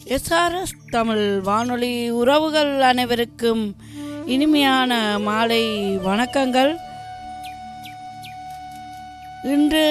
SRS Tamil வானொலி உறவுகள் அனைவருக்கும் இனிமையான மாலை வணக்கங்கள் இன்று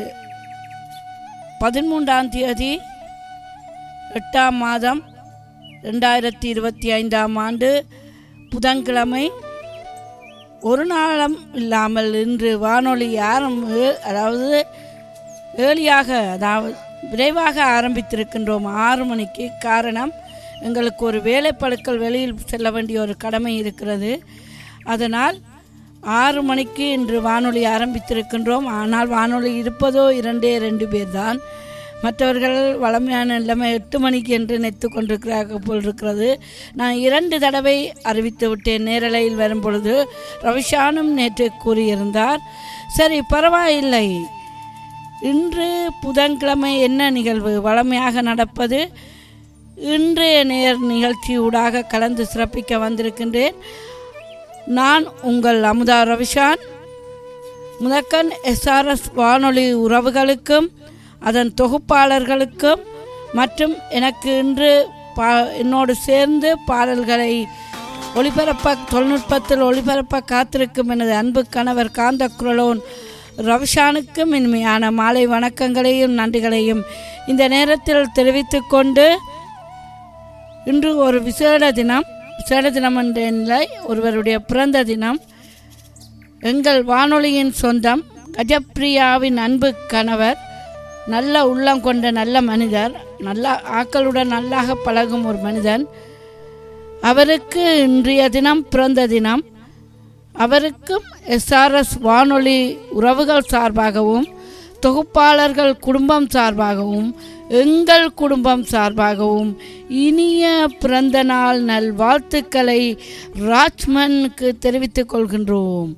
பதிமூன்றாம் தேதி எட்டாம் மாதம் ரெண்டாயிரத்தி இருபத்தி ஐந்தாம் ஆண்டு புதன்கிழமை ஒரு நாளும் இல்லாமல் இன்று வானொலி ஆரம் அதாவது ஏர்லியாக அதாவது விரைவாக ஆரம்பித்திருக்கின்றோம் ஆறு மணிக்கு காரணம் எங்களுக்கு ஒரு வேலைப்பழுக்கள் வெளியில் செல்ல வேண்டிய ஒரு கடமை இருக்கிறது அதனால் ஆறு மணிக்கு இன்று வானொலி ஆரம்பித்திருக்கின்றோம் ஆனால் வானொலி இருப்பதோ இரண்டே ரெண்டு பேர் தான் மற்றவர்கள் வளமையான நிலைமை எட்டு மணிக்கு என்று நினைத்து கொண்டிருக்கிறார்கள் போல் இருக்கிறது நான் இரண்டு தடவை அறிவித்து விட்டேன் நேரலையில் வரும் பொழுது ரவிஷானும் நேற்று கூறியிருந்தார் சரி பரவாயில்லை இன்று புதன்கிழமை என்ன நிகழ்வு வளமையாக நடப்பது இன்றைய நேர் நிகழ்ச்சி ஊடாக கலந்து சிறப்பிக்க வந்திருக்கின்றேன் நான் உங்கள் அமுதா ரவிஷான் முதக்கன் எஸ்ஆர்எஸ் வானொலி உறவுகளுக்கும் அதன் தொகுப்பாளர்களுக்கும் மற்றும் எனக்கு இன்று பா என்னோடு சேர்ந்து பாடல்களை ஒளிபரப்ப தொழில்நுட்பத்தில் ஒளிபரப்ப காத்திருக்கும் எனது அன்பு கணவர் காந்த குரலோன் ரவிஷானுக்கும் இனிமையான மாலை வணக்கங்களையும் நன்றிகளையும் இந்த நேரத்தில் தெரிவித்துக் கொண்டு இன்று ஒரு விசேட தினம் விசேட தினம் என்ற நிலை ஒருவருடைய பிறந்த தினம் எங்கள் வானொலியின் சொந்தம் கஜப்பிரியாவின் அன்பு கணவர் நல்ல உள்ளம் கொண்ட நல்ல மனிதர் நல்ல ஆக்களுடன் நல்லாக பழகும் ஒரு மனிதன் அவருக்கு இன்றைய தினம் பிறந்த தினம் அவருக்கும் எஸ்ஆர்எஸ் வானொலி உறவுகள் சார்பாகவும் தொகுப்பாளர்கள் குடும்பம் சார்பாகவும் எங்கள் குடும்பம் சார்பாகவும் இனிய பிறந்த நாள் நல்வாழ்த்துக்களை ராஜ்மனுக்கு தெரிவித்துக் கொள்கின்றோம்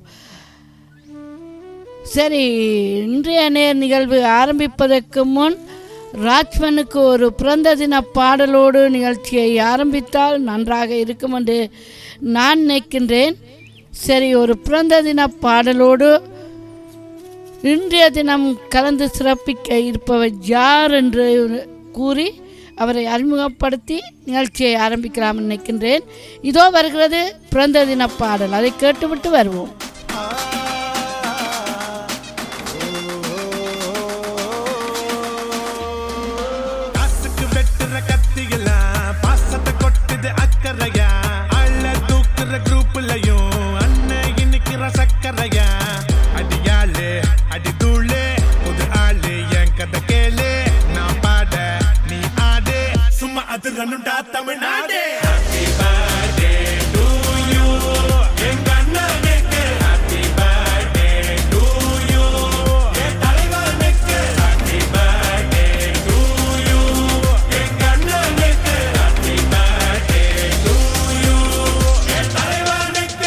சரி இன்றைய நேர் நிகழ்வு ஆரம்பிப்பதற்கு முன் ராஜ்மனுக்கு ஒரு பிறந்த தின பாடலோடு நிகழ்ச்சியை ஆரம்பித்தால் நன்றாக இருக்கும் என்று நான் நினைக்கின்றேன் சரி ஒரு பிறந்த தின பாடலோடு இன்றைய தினம் கலந்து சிறப்பிக்க இருப்பவர் யார் என்று கூறி அவரை அறிமுகப்படுத்தி நிகழ்ச்சியை ஆரம்பிக்கலாம் நினைக்கின்றேன் இதோ வருகிறது பிறந்த தின பாடல் அதை கேட்டுவிட்டு வருவோம் காசுக்கு வெட்டுற கத்தியெல்லாம் பாசத்தை கொட்டுது அக்கறையா அள்ள தூக்குற குரூப்லயும் அண்ணன் இன்னைக்கிற சக்கரையா அடியாளு அடி தூளு புது ஆளு என் கதை கேளு நான் பாட நீ ஆடு சும்மா அது ரன்னுடா Tamil Nadu Happy birthday to you. எங்க அண்ணனுக்கு happy birthday to you. என் தலைவனுக்கு happy birthday to you. எங்க அண்ணனுக்கு happy birthday to you. என் தலைவனுக்கு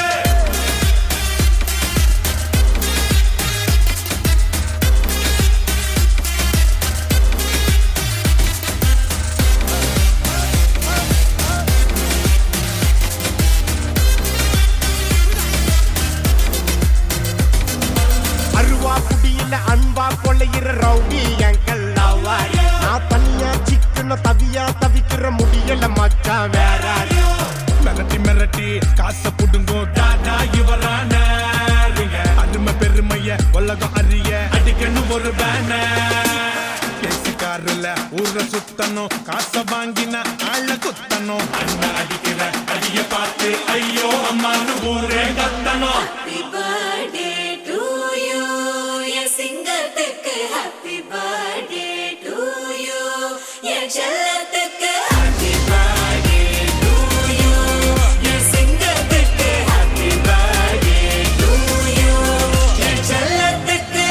அருவா புடியில அன்பா கொள்ளையிற ரவுடி எங்கள் நான் தனியா சிக்கன தவியா தவிக்கிற முடியல மச்சான் வேற மிரட்டி மிரட்டி காசை புடுங்கோ தாதா இவரான அருமை பெருமைய உலகம் அறிய அடிக்கணும் ஒரு பேனர் பேசிக்காருல ஊர சுத்தணும் காசை வாங்கின ஆள குத்தணும் அண்ணன் அடிக்கிற அடிய பார்த்து ஐயோ அம்மான்னு ஊரே கத்தணும் Happy birthday to you. என் சிங்கத்துக்கு happy birthday to you. என் செல்லத்துக்கு happy birthday to you. என் சிங்கத்துக்கு happy birthday to you. என் செல்லத்துக்கு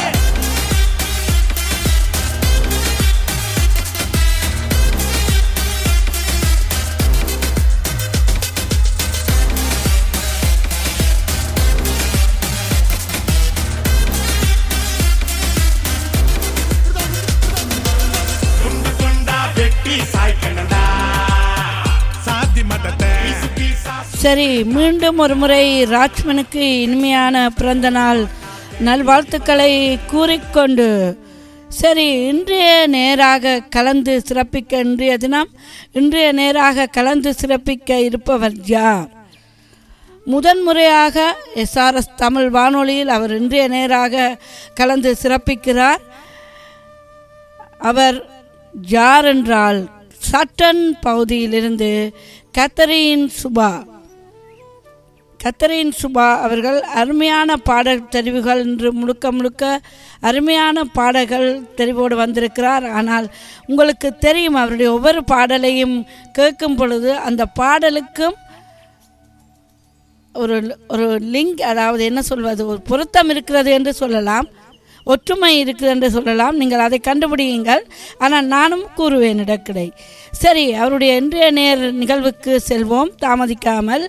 துண்டு துண்டா வெட்டி சாய்க்கணும்டா சாதி மதத்தை பீசு பீசா சரி மீண்டும் ஒரு முறை ராஜ்மனுக்கு இனிமையான பிறந்த நாள் நல்வாழ்த்துக்களை கூறிக்கொண்டு சரி இன்றைய நேராக கலந்து சிறப்பிக்க இன்றைய தினம் இன்றைய நேராக கலந்து சிறப்பிக்க இருப்பவர் யார் முதன்முறையாக எஸ்ஆர்எஸ் தமிழ் வானொலியில் அவர் இன்றைய நேராக கலந்து சிறப்பிக்கிறார் அவர் யார் என்றால் சட்டன் பகுதியிலிருந்து கத்தரின் சுபா கத்தரின் சுபா அவர்கள் அருமையான பாடல் தெரிவுகள் என்று முழுக்க முழுக்க அருமையான பாடல்கள் தெரிவோடு வந்திருக்கிறார் ஆனால் உங்களுக்கு தெரியும் அவருடைய ஒவ்வொரு பாடலையும் கேட்கும் பொழுது அந்த பாடலுக்கும் ஒரு ஒரு லிங்க் அதாவது என்ன சொல்வது ஒரு பொருத்தம் இருக்கிறது என்று சொல்லலாம் ஒற்றுமை இருக்குது என்று சொல்லலாம் நீங்கள் அதை கண்டுபிடியுங்கள் ஆனால் நானும் கூறுவேன் இடக்கிடை சரி அவருடைய இன்றைய நேர் நிகழ்வுக்கு செல்வோம் தாமதிக்காமல்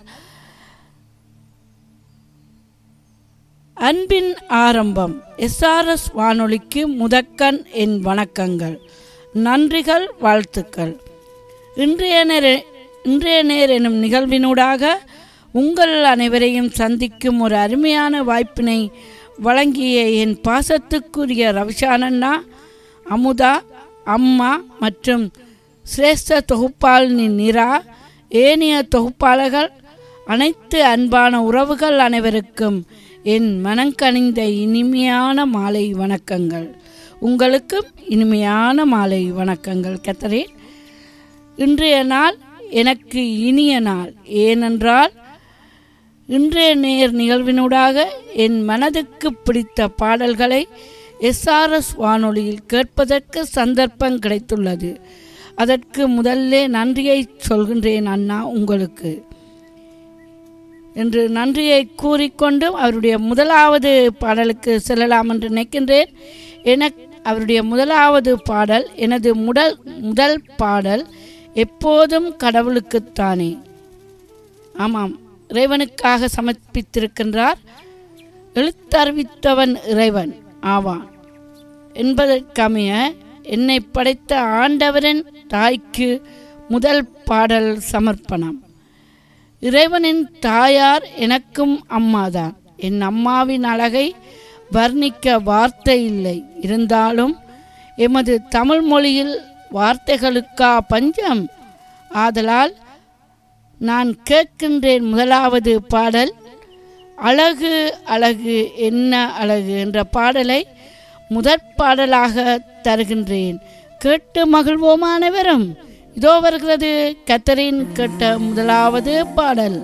அன்பின் ஆரம்பம் எஸ்ஆர்எஸ் வானொலிக்கு முதக்கண் என் வணக்கங்கள் நன்றிகள் வாழ்த்துக்கள் இன்றைய நேர இன்றைய நேர் எனும் நிகழ்வினூடாக உங்கள் அனைவரையும் சந்திக்கும் ஒரு அருமையான வாய்ப்பினை வழங்கிய என் பாசத்துக்குரிய ரவிஷானண்ணா அமுதா அம்மா மற்றும் சிரேஷ்ட தொகுப்பாளினி நிரா ஏனைய தொகுப்பாளர்கள் அனைத்து அன்பான உறவுகள் அனைவருக்கும் என் மனங்கனிந்த இனிமையான மாலை வணக்கங்கள் உங்களுக்கும் இனிமையான மாலை வணக்கங்கள் கத்தரேன் இன்றைய நாள் எனக்கு இனிய நாள் ஏனென்றால் இன்றைய நேர் நிகழ்வினூடாக என் மனதுக்கு பிடித்த பாடல்களை எஸ்ஆர்எஸ் வானொலியில் கேட்பதற்கு சந்தர்ப்பம் கிடைத்துள்ளது அதற்கு முதல்ல நன்றியை சொல்கின்றேன் அண்ணா உங்களுக்கு என்று நன்றியை கூறிக்கொண்டு அவருடைய முதலாவது பாடலுக்கு செல்லலாம் என்று நினைக்கின்றேன் எனக்கு அவருடைய முதலாவது பாடல் எனது முதல் முதல் பாடல் எப்போதும் கடவுளுக்குத்தானே ஆமாம் இறைவனுக்காக சமர்ப்பித்திருக்கின்றார் எழுத்தறிவித்தவன் இறைவன் ஆவான் என்பதற்கமைய என்னை படைத்த ஆண்டவரின் தாய்க்கு முதல் பாடல் சமர்ப்பணம் இறைவனின் தாயார் எனக்கும் அம்மாதான் என் அம்மாவின் அழகை வர்ணிக்க வார்த்தை இல்லை இருந்தாலும் எமது தமிழ் மொழியில் வார்த்தைகளுக்கா பஞ்சம் ஆதலால் நான் கேட்கின்றேன் முதலாவது பாடல் அழகு அழகு என்ன அழகு என்ற பாடலை முதற் பாடலாக தருகின்றேன் கேட்டு மகிழ்வோம் அனைவரும் இதோ வருகிறது கத்தரின் கேட்ட முதலாவது பாடல்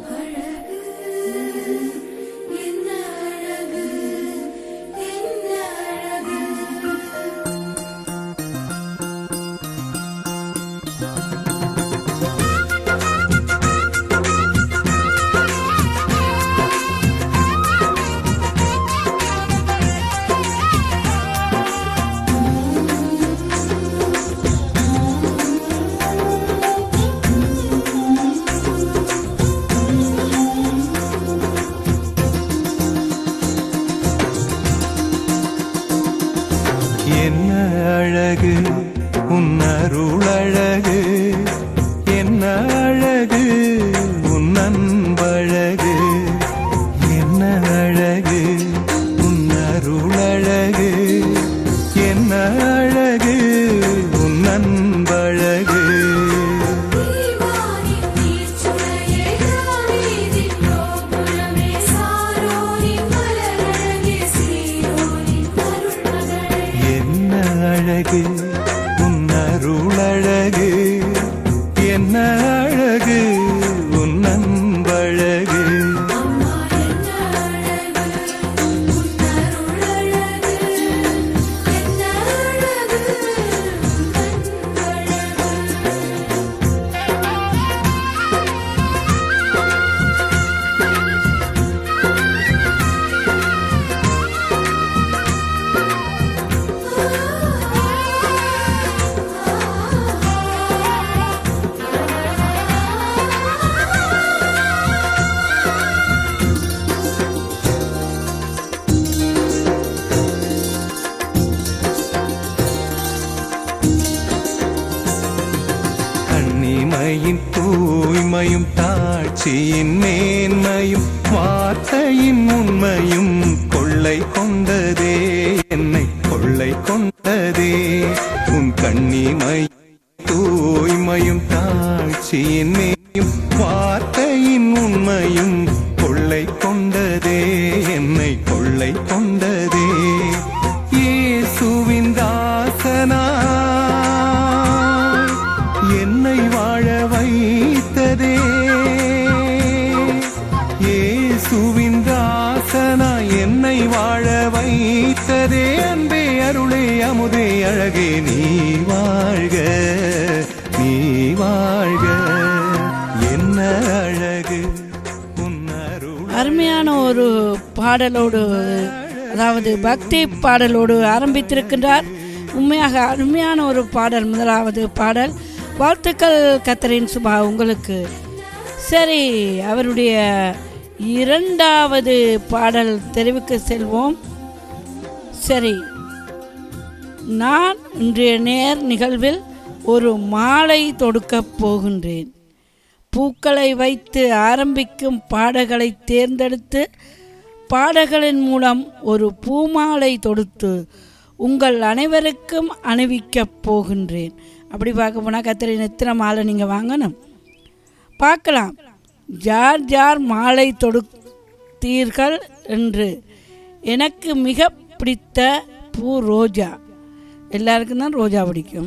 என்ன அழகு உன் அருள் அழகு என்ன அழகு உன் அன்பழகு என்ன அழகு உன் அருள் அழகு என்ன அழகு உன் அன்பழகு தீவானி தீச்சுளையே தாவீதி கோபுரமே சாரோனி மலரழகே சீரோனி அருள்மகளே என்ன அழகு உன் அருள் அழகு என்ன அழகு உன் அன்பழகு அம்மா என்ன அழகு உன் அருளழகு என்ன அழகு உன் அன்பழகு கண்ணிமையின் தூய்மையும் தாட்சியின் மேன்மையும் வார்த்தையின் உண்மையும் கொள்ளை கொண்டதே என்னை கொள்ளை கொண்டதே கண்ணிமை தூய்மையும் தாழ்ச்சியின் மேயும் வார்த்தையின் உண்மையும் கொள்ளை கொண்டதே என்னை கொள்ளை கொண்டதே இயேசுவின் தாசனா என்னை வாழ வைத்ததே இயேசுவின் தாசனா என்னை வாழ வைத்ததே அன்பே அருளே அமுதே அழகே நீ வாழ்க நீ வாழ்க என்ன அழகு உன் அருள் அருமையான ஒரு பாடலோடு அதாவது பக்தி பாடலோடு ஆரம்பித்திருக்கின்றார் உண்மையாக அருமையான ஒரு பாடல் முதலாவது பாடல் வாழ்த்துக்கள் கத்தரின் சுபா உங்களுக்கு சரி அவருடைய இரண்டாவது பாடல் தெரிவுக்கு செல்வோம் சரி நான் இன்றைய நேர் நிகழ்வில் ஒரு மாலை தொடுக்கப் போகின்றேன் பூக்களை வைத்து ஆரம்பிக்கும் பாடல்களை தேர்ந்தெடுத்து பாடல்களின் மூலம் ஒரு பூமாலை தொடுத்து உங்கள் அனைவருக்கும் அணிவிக்கப் போகின்றேன் அப்படி பார்க்க போனால் கத்திரின் எத்தனை மாலை நீங்கள் வாங்கணும் பார்க்கலாம் ஜார் ஜார் மாலை தொடுத்தீர்கள் என்று எனக்கு மிக பிடித்த பூ ரோஜா எல்லாருக்கும் தான் ரோஜா பிடிக்கும்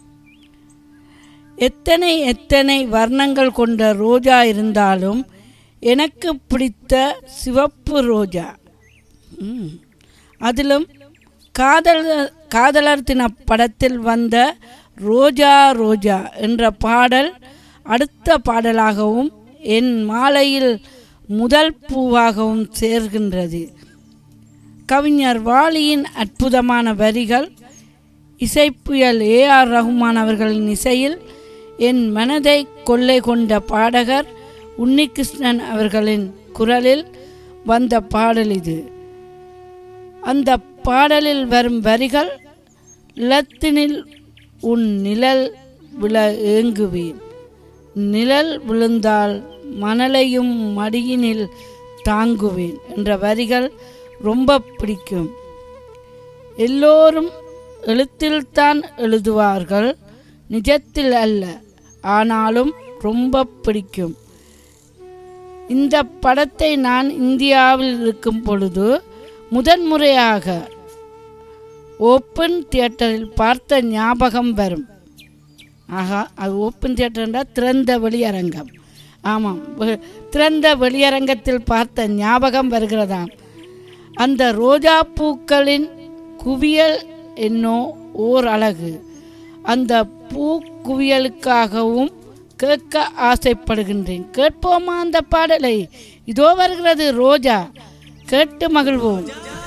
எத்தனை எத்தனை வர்ணங்கள் கொண்ட ரோஜா இருந்தாலும் எனக்கு பிடித்த சிவப்பு ரோஜா ம். அதிலும் காதல் காதலர் தின படத்தில் வந்த ரோஜா ரோஜா என்ற பாடல் அடுத்த பாடலாகவும் என் மாலையில் முதல் பூவாகவும் சேர்கின்றது கவிஞர் வாலியின் அற்புதமான வரிகள் இசைப்புயல் ஏ ஆர் ரகுமான் அவர்களின் இசையில் என் மனதை கொள்ளை கொண்ட பாடகர் உன்னிகிருஷ்ணன் அவர்களின் குரலில் வந்த பாடல் இது அந்த பாடலில் வரும் வரிகள் லத்தினில் உன் நிழல் விழ ஏங்குவேன் நிழல் விழுந்தால் மணலையும் மடியினில் தாங்குவேன் என்ற வரிகள் ரொம்ப பிடிக்கும் எல்லோரும் எழுத்தில்தான் எழுதுவார்கள் நிஜத்தில் அல்ல ஆனாலும் ரொம்ப பிடிக்கும் இந்த படத்தை நான் இந்தியாவில் இருக்கும் பொழுது முதன்முறையாக ஓப்பன் தியேட்டரில் பார்த்த ஞாபகம் வரும் ஆகா அது ஓப்பன் தியேட்டர்ன்றா திறந்த வெளியரங்கம் ஆமாம் வெ- திறந்த வெளியரங்கத்தில் பார்த்த ஞாபகம் வருகிறதாம் அந்த ரோஜா பூக்களின் குவியல் என்னோ ஓர் அழகு அந்த பூ குவியலுக்காகவும் கேட்க ஆசைப்படுகின்றேன் கேட்போமா அந்த பாடலை இதோ வருகிறது ரோஜா கேட்டு மகிழ்வோம்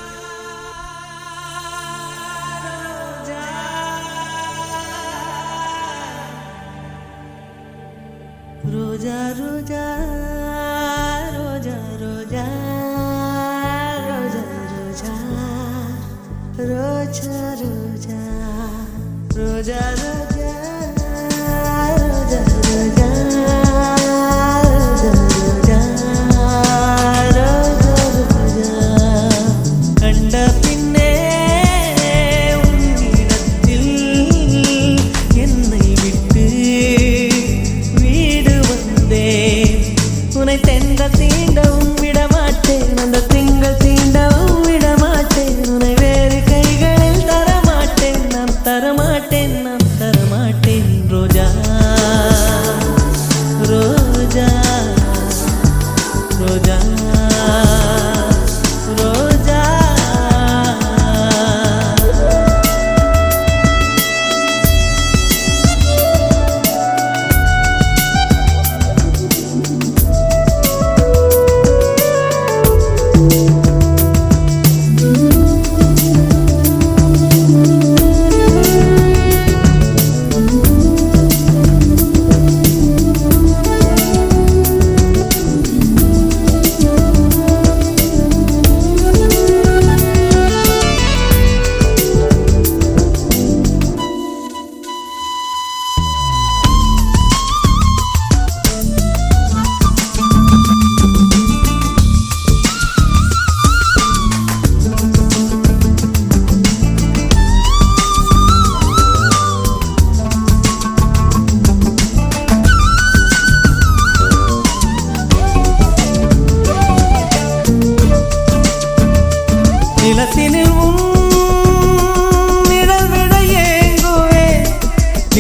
ரோஜா ரோஜா ரோஜா ரோஜா ரோஜா ரோஜா ரோஜா ரோஜா ரோஜா ரோஜா ரோஜா ரோஜா ரோஜா ரோஜா ரோஜா கண்ட பின்னே உன்னிடத்தில் என்னை விட்டு வீடு வந்தேன்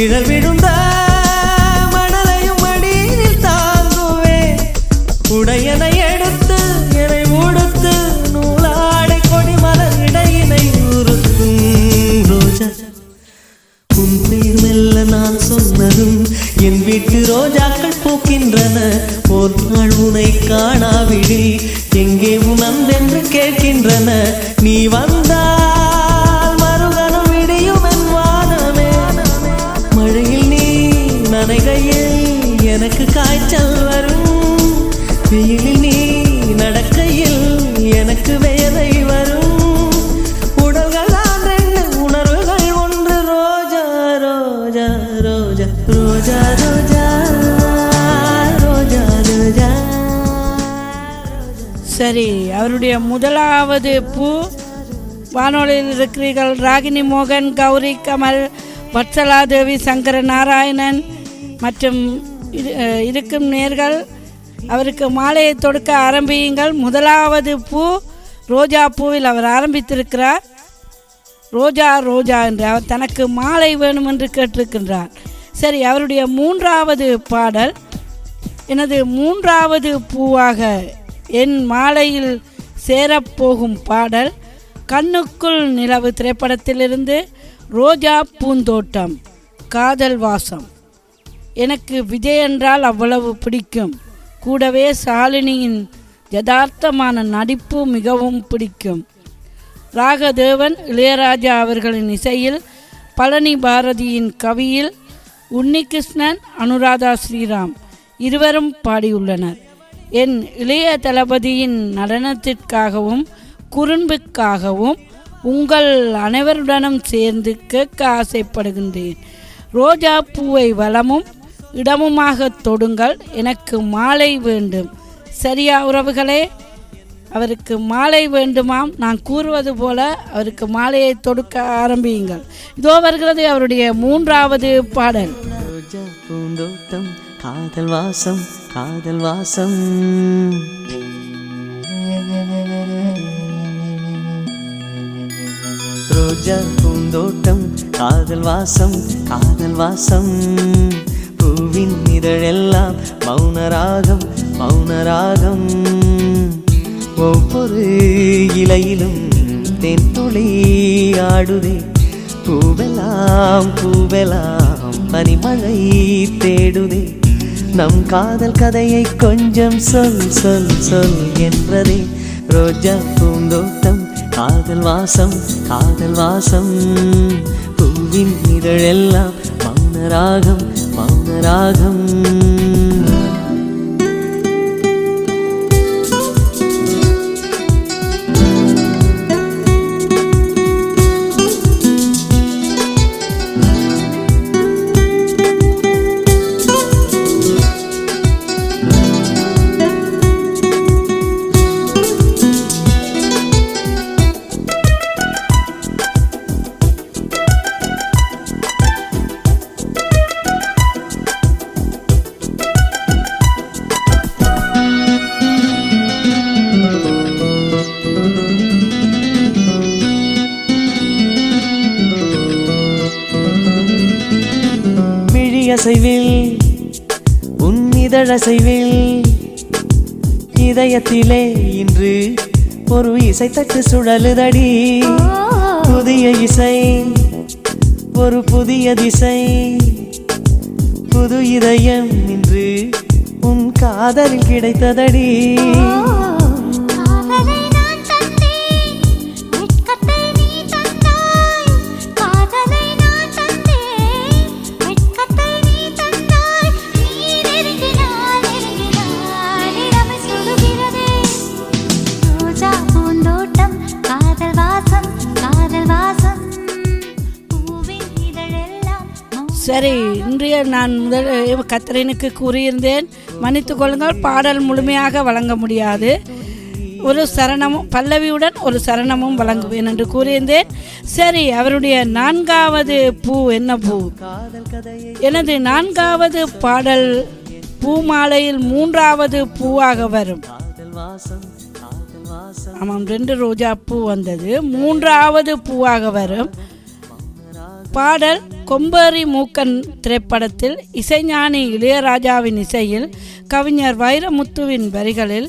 நிழல் விழுந்த மணலையும் மடியில் தாங்குவேன் உடையனை எடுத்து என்னை உடுத்து நூலாடை கொடி மலர் இடையினை உறுத்தும் ரோஜா உன் பேர் மெல்ல நான் சொன்னதும் என் வீட்டு ரோஜாக்கள் பூக்கின்றன ஒரு நாள் உனை காணாவிடி எங்கே உன் அன்பென்று கேட்கின்றன நீ வந்தால் மறுகணம் விடியும் என் வானமே மழையில் நீ நனைகையில் எனக்கு காய்ச்சல் வரும் வெயிலில் நீ நடக்கையில் எனக்கு வேலை வரும் உடல்கள் தான் ரெண்டு உணர்வுகள் ஒன்று ரோஜா ரோஜா ரோஜா ரோஜா ரோஜா ரோஜா ரோஜா சரி அவருடைய முதலாவது பூ வானொலியில் இருக்கிறீர்கள் ராகினி மோகன் கௌரி கமல் வத்சலா தேவி சங்கர நாராயணன் மற்றும் இரு- அஹ் இருக்கும் நேர்கள் அவருக்கு மாலையை தொடுக்க ஆரம்பியுங்கள் முதலாவது பூ ரோஜா பூவில் அவர் ஆரம்பித்திருக்கிறார் ரோஜா ரோஜா என்று அவர் தனக்கு மாலை வேணும் என்று கேட்டிருக்கின்றார் சரி அவருடைய மூன்றாவது பாடல் எனது மூன்றாவது பூவாக என் மாலையில் சேரப்போகும் பாடல் கண்ணுக்குள் நிலவு திரைப்படத்திலிருந்து ரோஜா பூந்தோட்டம் காதல் வாசம் எனக்கு விஜய் என்றால் அவ்வளவு பிடிக்கும் கூடவே சாலினியின் யதார்த்தமான நடிப்பு மிகவும் பிடிக்கும் ராகதேவன் இளையராஜா அவர்களின் இசையில் பழனி பாரதியின் கவியில் உன்னிகிருஷ்ணன் அனுராதா ஸ்ரீராம் இருவரும் பாடியுள்ளனர் என் இளைய தளபதியின் நடனத்திற்காகவும் குறும்புக்காகவும் உங்கள் அனைவருடனும் சேர்ந்து கேட்க ஆசைப்படுகின்றேன் ரோஜா பூவை வளமும் இடமுமாக தொடுங்கள் எனக்கு மாலை வேண்டும் சரியா உறவுகளே அவருக்கு மாலை வேண்டுமாம் நான் கூறுவது போல அவருக்கு மாலையை தொடுக்க ஆரம்பியுங்கள் இதோ வருகிறது அவருடைய மூன்றாவது பாடல் ரோஜா பூந்தோட்டம் காதல் வாசம் காதல் வாசம் ரோஜா பூந்தோட்டம் காதல் வாசம் காதல் வாசம் பூவின் இதழெல்லாம் மௌனராகம் மௌனராகம் ஒவ்வொரு இலையிலும் தென் துளி ஆடுதே பூவெல்லாம் பூவெல்லாம் பனிமழை தேடுதே நம் காதல் கதையை கொஞ்சம் சொல் சொல் சொல் என்றதே ரோஜா பூந்தோட்டம் காதல் வாசம் காதல் வாசம் பூவின் இதழெல்லாம் மௌனராகம் மௌனராகம் விழியசைவில் உன் இதழசைவில் இதயத்திலே இன்று ஒரு இசைத்தட்டு சுழலுதடி புதிய இசை ஒரு புதிய திசை புது இதயம் இன்று உன் காதலில் கிடைத்ததடி காதலை நான் தந்தேன் வெட்கத்தை நீ தந்தாய் காதலை நான் தந்தேன் வெட்கத்தை நீ தந்தாய் நீ நெருங்கினாய் நெருங்கினாய் இளமை சுடுகிறதே ரோஜா பூந்தோட்டம் காதல் வாசம் காதல் வாசம் பூவின் இதழெல்லாம் மௌன சரி இன்றைய நான் முதல் கத்தரினுக்கு கூறியிருந்தேன் மன்னித்துக் கொள்ளுங்கள் பாடல் முழுமையாக வழங்க முடியாது ஒரு சரணமும் பல்லவியுடன் ஒரு சரணமும் வழங்குவேன் என்று கூறியிருந்தேன் சரி அவருடைய நான்காவது பூ என்ன பூ எனது நான்காவது பாடல் பூமாலையில் மூன்றாவது பூவாக வரும் ஆமாம் ரெண்டு ரோஜா பூ வந்தது மூன்றாவது பூவாக வரும் பாடல் கொம்பேரி மூக்கன் திரைப்படத்தில் இசைஞானி இளையராஜாவின் இசையில் கவிஞர் வைரமுத்துவின் வரிகளில்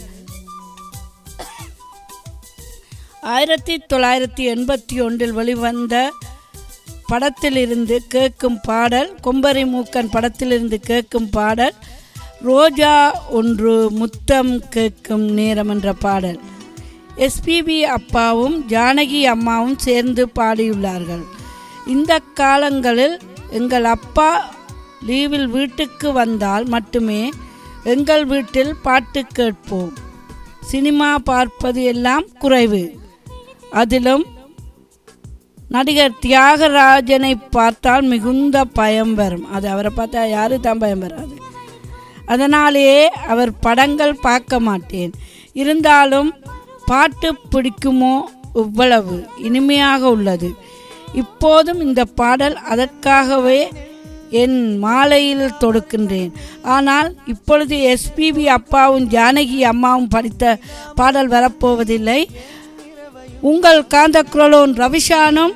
ஆயிரத்தி தொள்ளாயிரத்தி எண்பத்தி ஒன்றில் வெளிவந்த படத்திலிருந்து கேட்கும் பாடல் கொம்பரி மூக்கன் படத்திலிருந்து கேட்கும் பாடல் ரோஜா ஒன்று முத்தம் கேட்கும் நேரம் என்ற பாடல் எஸ்பிபி அப்பாவும் ஜானகி அம்மாவும் சேர்ந்து பாடியுள்ளார்கள் இந்த காலங்களில் எங்கள் அப்பா லீவில் வீட்டுக்கு வந்தால் மட்டுமே எங்கள் வீட்டில் பாட்டு கேட்போம் சினிமா பார்ப்பது எல்லாம் குறைவு அதிலும் நடிகர் தியாகராஜனை பார்த்தால் மிகுந்த பயம் வரும் அது அவரை பார்த்தா யாரு தான் பயம் வராது அதனாலேயே அவர் படங்கள் பார்க்க மாட்டேன் இருந்தாலும் பாட்டு பிடிக்குமோ இவ்வளவு இனிமையாக உள்ளது இப்போதும் இந்த பாடல் அதற்காகவே என் மாலையில் தொடுக்கின்றேன் ஆனால் இப்பொழுது எஸ்பிபி அப்பாவும் ஜானகி அம்மாவும் படித்த பாடல் வரப்போவதில்லை உங்கள் காந்த குரலோன் ரவிஷானும்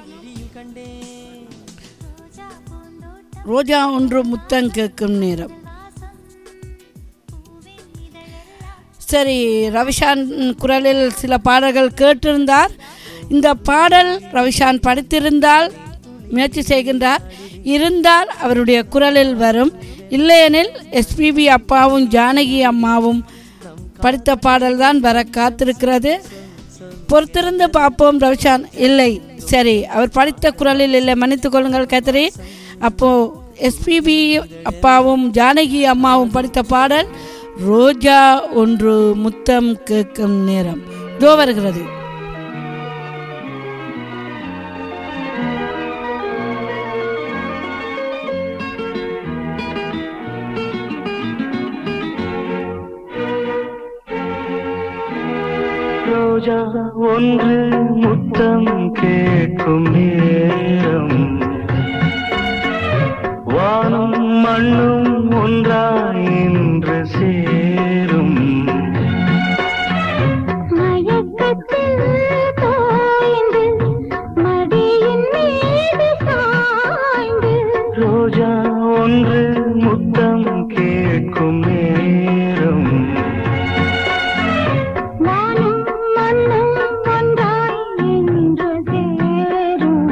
ரோஜா ஒன்று முத்தம் கேட்கும் நேரம் சரி ரவிஷான் குரலில் சில பாடல்கள் கேட்டிருந்தார் இந்த பாடல் ரவிஷான் படித்திருந்தால் முயற்சி செய்கின்றார் இருந்தால் அவருடைய குரலில் வரும் இல்லையெனில் எஸ்பிபி அப்பாவும் ஜானகி அம்மாவும் படித்த பாடல்தான் வர காத்திருக்கிறது பொறுத்திருந்து பார்ப்போம் ரவிஷான் இல்லை சரி அவர் படித்த குரலில் இல்லை மன்னித்துக் கொள்ளுங்கள் கேத்தரின் அப்போ எஸ்பிபி அப்பாவும் ஜானகி அம்மாவும் படித்த பாடல் ரோஜா ஒன்று முத்தம் கேட்கும் நேரம் இதோ வருகிறது ரோஜா ஒன்று முத்தம் கேட்கும் நேரம் வானம் மண்ணும் ஒன்றாய் இன்று சேரும் மயக்கத்தில் தோய்ந்து மடியின் மீது சாய்ந்து ரோஜா ஒன்று முத்தம் கேட்கும் நேரம் வானும் மண்ணும் ஒன்றாய் இன்று சேரும்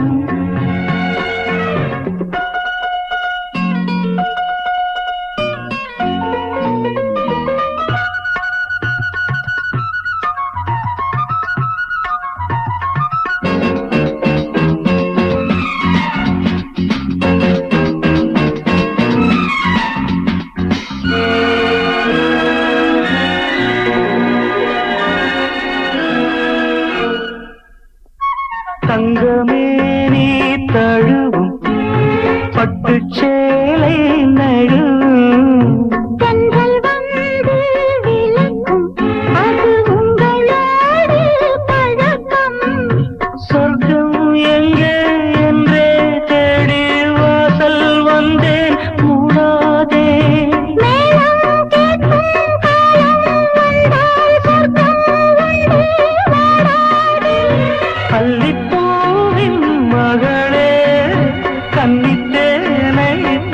தங்கமே நீ தழுவும் பட்டுச் சேலை நழுவும் தென்றல் வந்து விளக்கும் அது உங்களோடு பழக்கம் சொர்க்கம் எங்கே என்றே தேடி வாசல் வந்தேன் மூடாதே மேளம் கேட்கும் காலம் வந்தால் சொர்க்கம் வந்து வாடாதே அல்லிப்பூவின் மகளே கன்னித்தேனை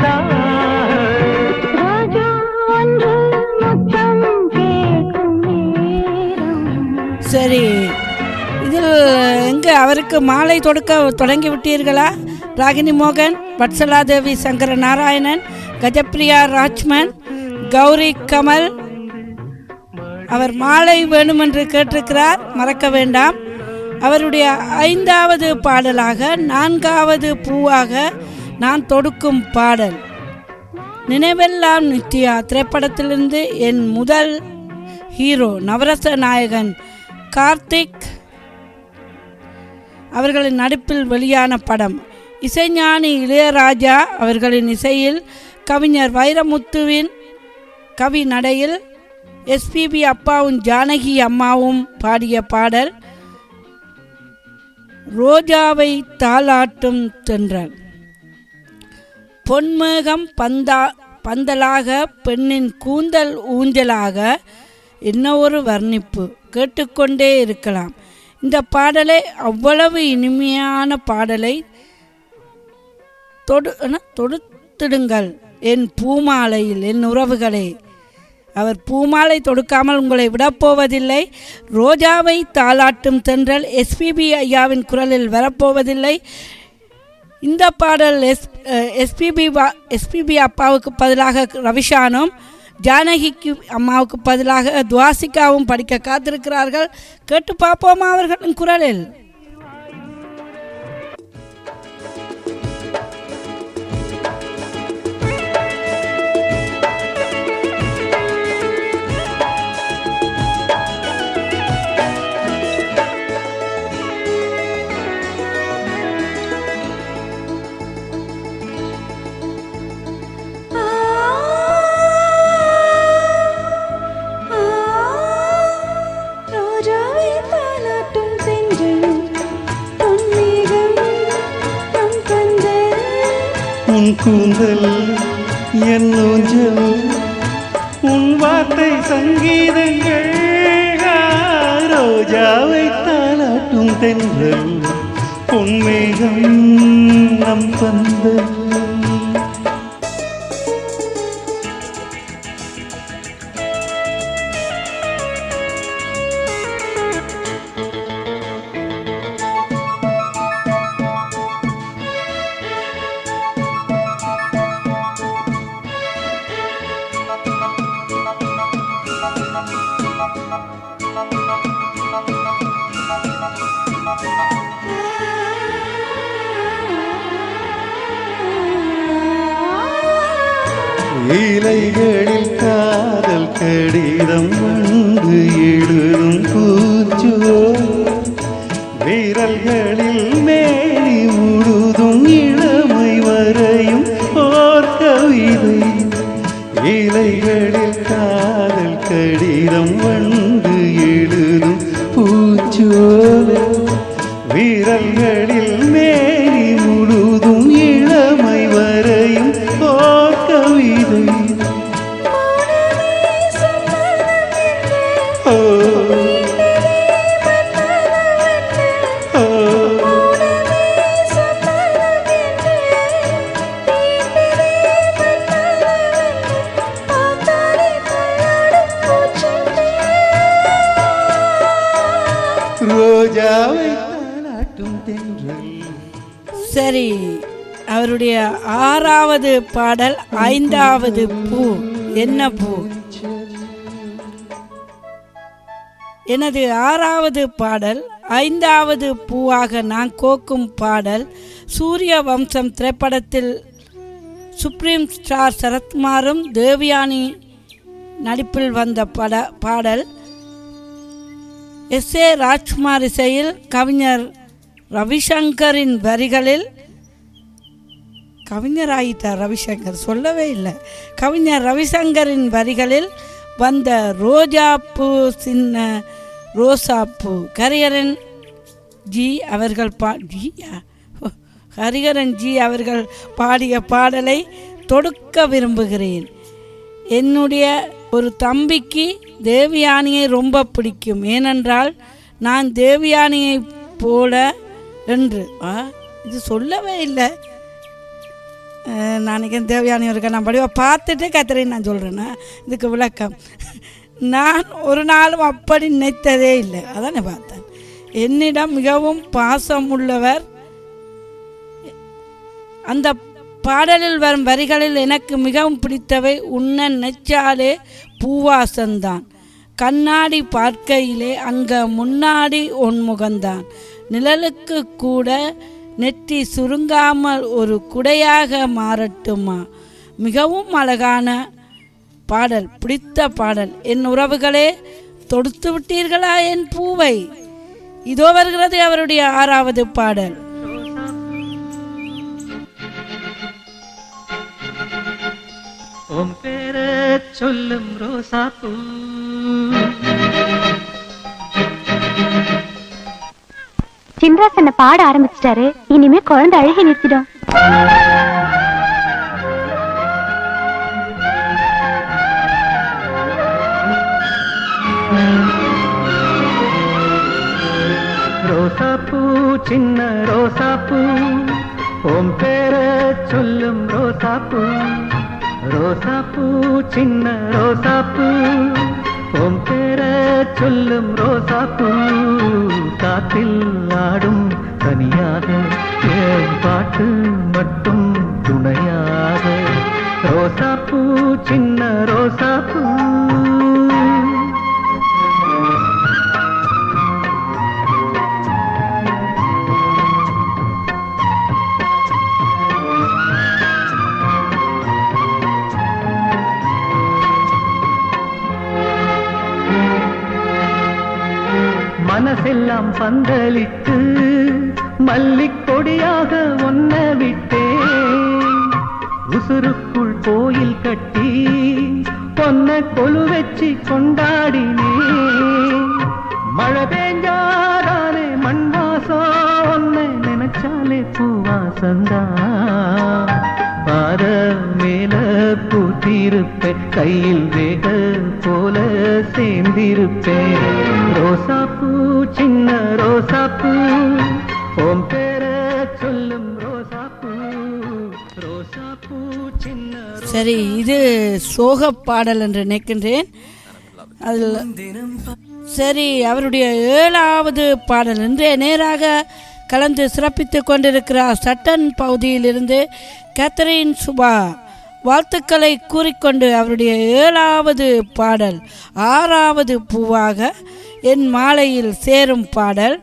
ரோஜா ஒன்று முத்தம் கேட்கும் நேரம் சரி இதில் எங்கே அவருக்கு மாலை தொடுக்க தொடங்கி விட்டீர்களா ராகினி மோகன் வட்சலாதேவி சங்கர நாராயணன் கஜப்ரியா ராஜ்மன் கௌரி கமல் அவர் மாலை வேணுமென்று கேட்டிருக்கிறார் மறக்க வேண்டாம் அவருடைய ஐந்தாவது பாடலாக நான்காவது பூவாக நான் தொடுக்கும் பாடல் நினைவெல்லாம் நித்யா திரைப்படத்திலிருந்து என் முதல் ஹீரோ நவரச நாயகன் கார்த்திக் அவர்களின் நடிப்பில் வெளியான படம் இசைஞானி இளையராஜா அவர்களின் இசையில் கவிஞர் வைரமுத்துவின் கவி நடையில் எஸ்பிபி அப்பாவும் ஜானகி அம்மாவும் பாடிய பாடல் ரோஜாவை தாளாட்டும் தென்றல் பொன்மேகம் பந்தா பந்தலாக பெண்ணின் கூந்தல் ஊஞ்சலாக என்ன ஒரு வர்ணிப்பு கேட்டுக்கொண்டே இருக்கலாம் இந்த பாடலை அவ்வளவு இனிமையான பாடலை தொடு என்ன? தொடுத்திடுங்கள் என் பூமாலையில் என் உறவுகளே அவர் பூமாலை தொடுக்காமல் உங்களை விடப்போவதில்லை ரோஜாவை தாளாட்டும் தென்றல் எஸ்பிபி ஐயாவின் குரலில் வரப்போவதில்லை இந்த பாடல் எஸ் எஸ்பிபி எஸ்பிபி அப்பாவுக்கு பதிலாக ரவிஷானும் ஜானகிக்கு அம்மாவுக்கு பதிலாக துவாசிகாவும் படிக்க காத்திருக்கிறார்கள் கேட்டு பார்ப்போமா அவர்களின் குரலில் ரோஜாவை தாலாட்டும் சென்றல் பொன்மேகம் நம் பந்தல் உன் கூந்தல் என் ஊஞ்சல் உன் வார்த்தை சங்கீதங்கள் ரோஜாவை தாளாட்டும் தென்றல் பொன்மேகம் நம் பந்தல் இலைகளில் காதல் கடிதம் வந்து எழுதும் பூச்சோ வீரல்களில் மேலி முழுதும் இளமை வரையும் ஓர் கவிதை இலைகளில் காதல் கடிதம் வந்து எழுதும் பூச்சோலை வீரல்களில் மேலி முழுதும் இளமை வரையும் ஓர் கவிதை ஓ ஓ ரோஜாவை தாளாட்டும் தென்றல் சரி அவருடைய ஆறாவது பாடல் ஐந்தாவது பூ என்ன பூ எனது ஆறாவது பாடல் ஐந்தாவது பூவாக நான் கோக்கும் பாடல் சூரிய வம்சம் திரைப்படத்தில் சுப்ரீம் ஸ்டார் சரத்குமாரும் தேவயானி நடிப்பில் வந்த பட பாடல் எஸ் ஏ ராஜ்குமார் இசையில் கவிஞர் ரவிசங்கரின் வரிகளில் கவிஞர் ஆயிட்டார் ரவிசங்கர் சொல்லவே இல்லை கவிஞர் ரவிசங்கரின் வரிகளில் வந்த ரோஜா பூ சின்ன ரோசா பூ கரியரன் ஜி அவர்கள் பா ஜியா ஓ, ஹரிஹரன் ஜி அவர்கள் பாடிய பாடலை தொடுக்க விரும்புகிறேன் என்னுடைய ஒரு தம்பிக்கு தேவயானியை ரொம்ப பிடிக்கும் ஏனென்றால் நான் தேவயானியை போல என்று ஆ இது சொல்லவே இல்லை அஹ், நான் நினைக்கிறேன் தேவயானி இருக்க நான் படிவா பார்த்துட்டு கத்திரின்னு நான் சொல்கிறேன்னா இதுக்கு விளக்கம் நான் ஒரு நாளும் அப்படி நினைத்ததே இல்லை அதானே பார்த்தேன் என்னிடம் மிகவும் பாசம் உள்ளவர் அந்த பாடலில் வரும் வரிகளில் எனக்கு மிகவும் பிடித்தவை உன்ன நெச்சாலே பூவாசந்தான் கண்ணாடி பார்க்கையிலே அங்க முன்னாடி உன்முகந்தான் நிழலுக்கு கூட நெற்றி சுருங்காமல் ஒரு குடையாக மாறட்டுமா மிகவும் அழகான பாடல் பிடித்த பாடல் என் உறவுகளே தொடுத்து விட்டீர்களா என் பூவை இதோ வருகிறது அவருடைய ஆறாவது பாடல் உன் பேர சொல்லும் ரோசாப்பூ சின்ராஸ் என்ன பாட ஆரம்பிச்சிட்டாரு இனிமே குழந்தை அழுகி நிறுத்திடும் ரோசாப்பூ சின்ன ரோசாப்பூ ஓம் பேர சொல்லும் ரோசாப்பூ ரோசாப்பூ சின்ன ரோசாப்பூ ஓம் பேர சொல்லும் ரோசாப்பூ காத்தில் ஆடும் தனியாக ஏன் பாட்டு மட்டும் துணையாக ரோசாப்பூ சின்ன ரோசாப்பூ மனசெல்லாம் பந்தலிட்டு மல்லிக் கொடியாக ஒன்ன விட்டேன் உசுருக்குள் கோயில் கட்டி பொன்ன கொலு வச்சு கொண்டாடினேன் மழை பெஞ்சாரானே மண் வாசம் ஒன்ன நினைச்சாலே பூவாசந்தா பாத மேல பூத்திருப்பேன் கையில் வேக போல சேர்ந்திருப்பேன் ரோசாப்பூ சின்ன ரோசாப்பூ ஓம் பேர சொல்லும் ரோசாப்பூ ரோசாப்பூ சின்ன சரி இது சோக பாடல் என்று நினைக்கின்றேன் அதில் சரி அவருடைய ஏழாவது பாடல் இன்றைய நேராக கலந்து சிறப்பித்துக் கொண்டிருக்கிறார் சட்டன் பகுதியிலிருந்து கேத்தரின் சுபா வாழ்த்துக்களை கூறிக்கொண்டு அவருடைய ஏழாவது பாடல் ஆறாவது பூவாக என் மாலையில் சேரும் பாடல்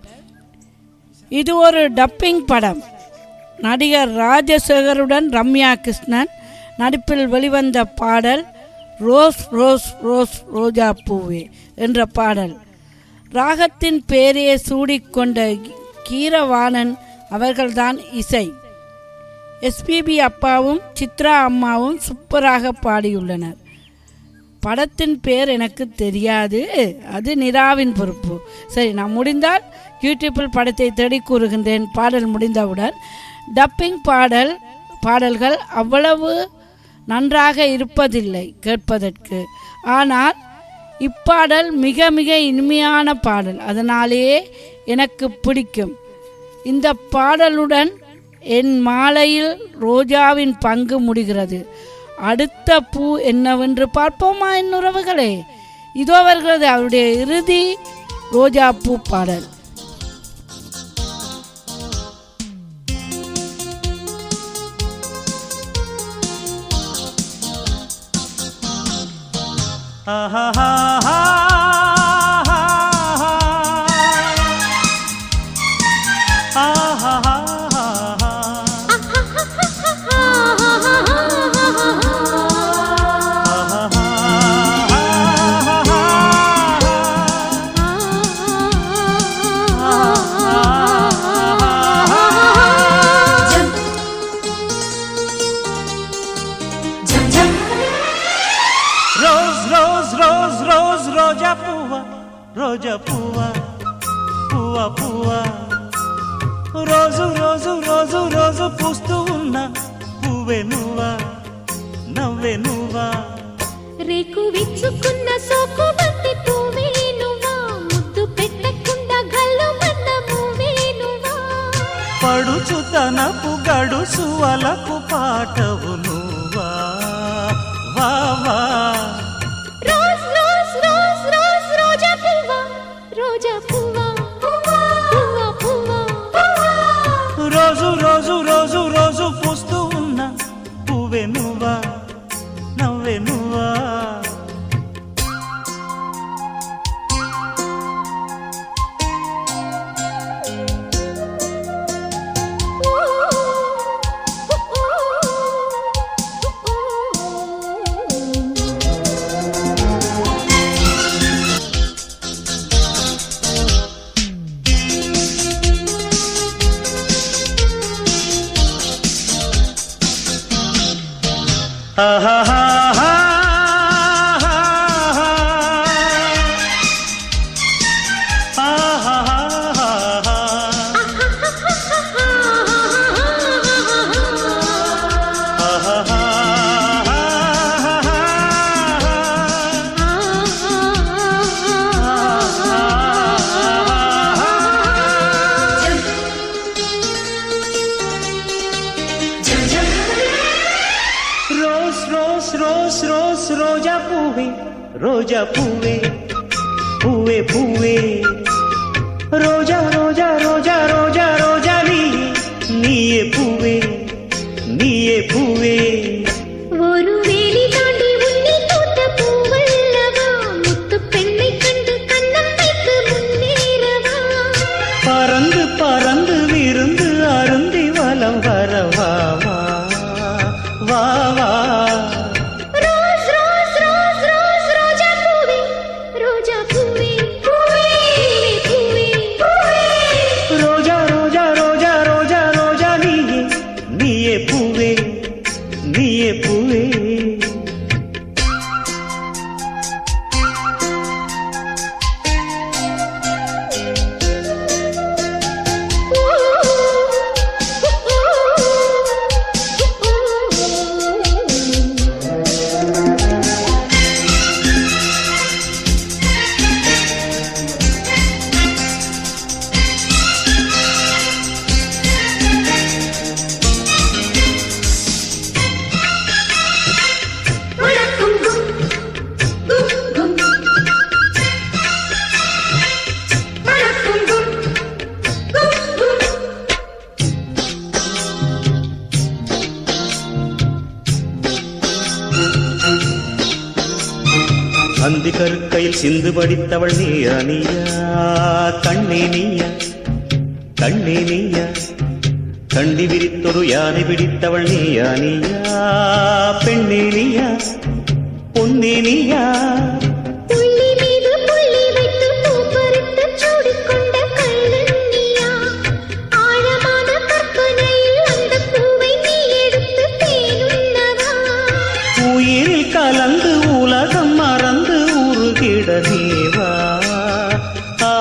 இது ஒரு டப்பிங் படம் நடிகர் ராஜசேகருடன் ரம்யா கிருஷ்ணன் நடிப்பில் வெளிவந்த பாடல் ரோஸ் ரோஸ் ரோஸ் ரோஜா பூவே என்ற பாடல் ராகத்தின் பேரையே சூடிக்கொண்ட கீரவாணன் அவர்கள்தான் இசை எஸ்பிபி அப்பாவும் சித்ரா அம்மாவும் சூப்பராக பாடியுள்ளனர் படத்தின் பேர் எனக்கு தெரியாது அது நிராவின் பொறுப்பு சரி நான் முடிந்தால் யூடியூப்பில் படத்தை தேடி கூறுகின்றேன் பாடல் முடிந்தவுடன் டப்பிங் பாடல் பாடல்கள் அவ்வளவு நன்றாக இருப்பதில்லை கேட்பதற்கு ஆனால் இப்பாடல் மிக மிக இனிமையான பாடல் அதனாலேயே எனக்கு பிடிக்கும் இந்த பாடலுடன் என் மாலையில் ரோஜாவின் பங்கு முடிகிறது அடுத்த பூ என்னவென்று பார்ப்போமா என் உறவுகளே இதோ வருகிறது அவருடைய இறுதி ரோஜா பூ பாடல் ரோஸ் ரோஸ் ரோஸ் ரோஸ் ரோஜா பூவா ரோஜா பூவா పూవా పూవా రోజు రోజు రోజు రోజు పూస్తూ ఉన్నా పువ్వే నువ్వా నవ్వే నువ్వా రేకు విచ్చుకున్న సోకు బంతి పువ్వే నువ్వా ముద్దు పెట్టకుండా గల్లు మన్న మూవే నువ్వా పడుచు తనపు గడుసు అలకు పాటవు నువ్వా వా వా రోజ్ రోజ్ రోజ్ రోజ్ రోజా పువ్వా రోజా పువ్వా పువ్వా పువ్వా రోజు రోజు రోజు రోజు పూస్తూ ఉన్నా పువ్వే నువ్వా నవ్వే నువ్వా ரோஸ் ரோஸ் ரோஜா பூவே ரோஜா பூவே பூவே பூவே ரோஜா ரோஜா ரோஜா ரோஜா ரோஜா நீயே நீயே பூவே நீயே பூவே ஒரு வேலி தாண்டி உன்னை பூத்த பூவல்லவா முத்து பெண்ணை கண்டு கண்ணம் வைத்து முன்னேறவா பறந்து பறந்து விருந்து அருந்தி வலம் வரவா வா வா வா ரோஸ் ரோஸ் ரோஸ் ரோஸ் ரோஜா பூவே ரோஜா பூவே பூவே பூவே பூவே ரோஜா ரோஜா ரோஜா ரோஜா ரோஜா நீயே நீயே பூவே நீயே பூவே வணக்கம் கும் கும் கும் வணக்கம் கும் கும் கும் அந்தி கருக்கையில் சிந்து படித்தவள் நீயா நீயா கண்ணே நீயா கண்ணே நீயா கண்டி விரித்தொரு யானை பிடித்தவள் நீயா நீயா பெண்ணே நீயா பொன்னே நீயா புள்ளி மீது புள்ளி வைத்து பூ பறித்து சூடிக்கொண்ட கள்ளன்னியா ஆழமான கற்பனையில் அந்த பூவை நீ எடுத்து தேனுண்ணவா உயிரில் கலந்து உலகம் மறந்து உருகிட நீவா ஆ,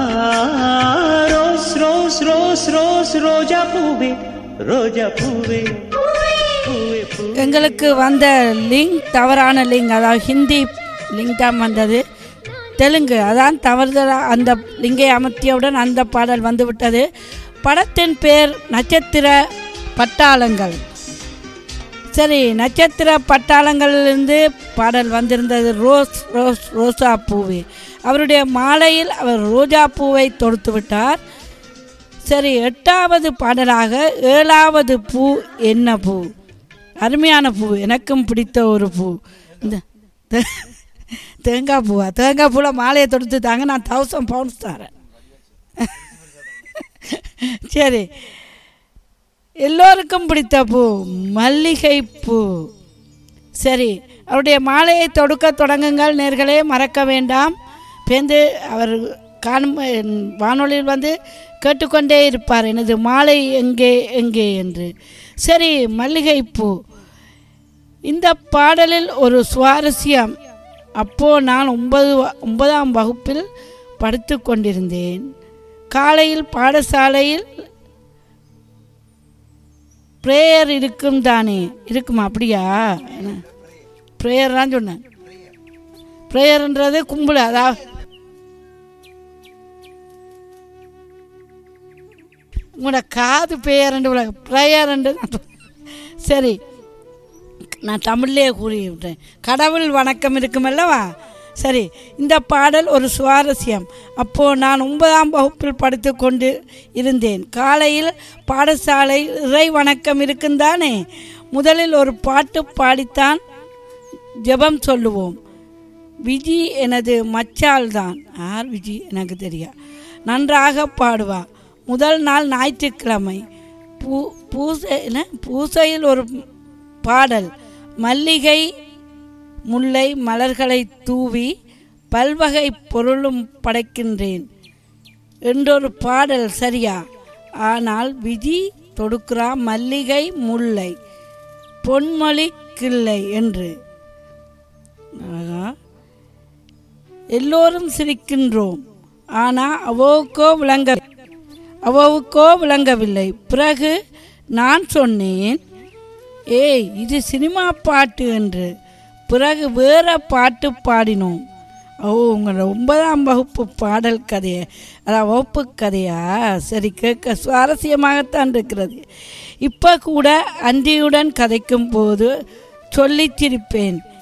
ரோஸ் ரோஸ் ரோஸ் ரோஸ் ரோஜா பூவே ரோஜா பூவே பூவே பூவே எங்களுக்கு வந்த லிங்க் தவறான லிங்க் அதாவது ஹிந்தி லிங்க் தான் வந்தது தெலுங்கு அதான் தவறுதலாக அந்த லிங்கை அமர்த்தியவுடன் அந்த பாடல் வந்து விட்டது படத்தின் பேர் நட்சத்திர பட்டாளங்கள் சரி நட்சத்திர பட்டாளங்களிலிருந்து பாடல் வந்திருந்தது ரோஸ் ரோஸ் ரோசா பூவே அவருடைய மாலையில் அவர் ரோஜா பூவை தொடுத்து விட்டார் சரி எட்டாவது பாடலாக ஏழாவது பூ என்ன பூ அருமையான பூ எனக்கும் பிடித்த ஒரு பூ இந்த தே- தேங்காய் பூவா தேங்காய் பூவில் மாலையை தொடுத்து தாங்க நான் தௌசண்ட் பவுண்ட்ஸ் தரேன் சரி எல்லோருக்கும் பிடித்த பூ மல்லிகை பூ சரி அவருடைய மாலையை தொடுக்க தொடங்குங்கள் நேர்களே மறக்க வேண்டாம் பேந்து அவர் காணும் வானொலியில் வந்து கேட்டுக்கொண்டே இருப்பார் எனது மாலை எங்கே எங்கே என்று சரி மல்லிகை பூ இந்த பாடலில் ஒரு சுவாரஸ்யம் அப்போ நான் ஒன்பது வ- ஒன்பதாம் வகுப்பில் படித்து கொண்டிருந்தேன் காலையில் பாடசாலையில் ப்ரேயர் இருக்கும் தானே இருக்குமா அப்படியா ப்ரேயர் தான் சொன்னேன் ப்ரேயர்ன்றது கும்பல் அதாவது உங்களோட காது பேரண்டு ப்ரேயர்ண்டு சரி நான் தமிழ்லேயே கூறி விட்டேன் கடவுள் வணக்கம் இருக்குமல்லவா சரி இந்த பாடல் ஒரு சுவாரஸ்யம் அப்போது நான் ஒன்பதாம் வகுப்பில் படித்து கொண்டு இருந்தேன் காலையில் பாடசாலை இறை வணக்கம் இருக்குந்தானே முதலில் ஒரு பாட்டு பாடித்தான் ஜெபம் சொல்லுவோம் விஜி எனது மச்சாள் தான் யார் விஜி எனக்கு தெரியா நன்றாக பாடுவா முதல் நாள் ஞாயிற்றுக்கிழமை பூ பூசை என்ன பூசையில் ஒரு பாடல் மல்லிகை முல்லை மலர்களை தூவி பல்வகை பொருளும் படைக்கின்றேன் என்றொரு பாடல் சரியா ஆனால் விஜி தொடுக்கிறா மல்லிகை முல்லை பொன்மொழி கிள்ளை என்று ஆகா. எல்லோரும் சிரிக்கின்றோம் ஆனால் அவோவுக்கோ விளங்க அவோவுக்கோ விளங்கவில்லை பிறகு நான் சொன்னேன் ஏய் இது சினிமா பாட்டு என்று பிறகு வேற பாட்டு பாடினோம் ஓ உங்களோட ஒன்பதாம் வகுப்பு பாடல் கதையை அதான் வகுப்பு கதையா சரி கேட்க சுவாரஸ்யமாகத்தான் இருக்கிறது இப்போ கூட அன்றியுடன் கதைக்கும் போது சொல்லிச் சிரிப்பேன்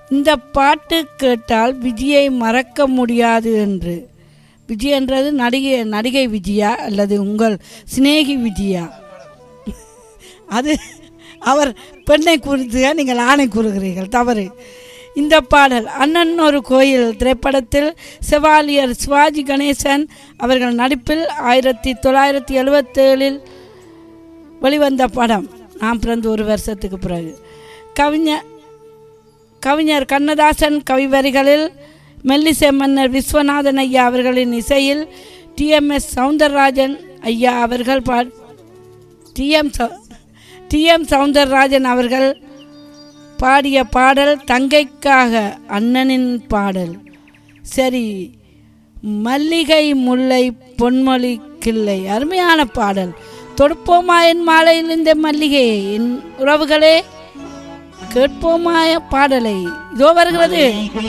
இந்த பாட்டு கேட்டால் விஜயை மறக்க முடியாது என்று விஜய் என்றது நடிகை நடிகை விஜயா அல்லது உங்கள் சிநேகி விஜயா அது அவர் பெண்ணை குறித்து நீங்கள் ஆணை கூறுகிறீர்கள் தவறு இந்த பாடல் அண்ணன் ஒரு கோயில் திரைப்படத்தில் செவாலியர் சிவாஜி கணேசன் அவர்கள் நடிப்பில் ஆயிரத்தி தொள்ளாயிரத்தி எழுபத்தேழில் வெளிவந்த படம் நான் பிறந்து ஒரு வருஷத்துக்கு பிறகு கவிஞர் கவிஞர் கண்ணதாசன் கவிவரிகளில் மெல்லிசை மன்னர் விஸ்வநாதன் ஐயா அவர்களின் இசையில் டிஎம்எஸ் சவுந்தரராஜன் ஐயா அவர்கள் பா டிஎம் டிஎம் சவுந்தரராஜன் அவர்கள் பாடிய பாடல் தங்கைக்காக அண்ணனின் பாடல் சரி மல்லிகை முல்லை பொன்மொழி கிள்ளை அருமையான பாடல் தொடுப்போமா என் மாலையில் இந்த மல்லிகையை என் உறவுகளே கேட்போமா பாடலை இதோ வருகிறது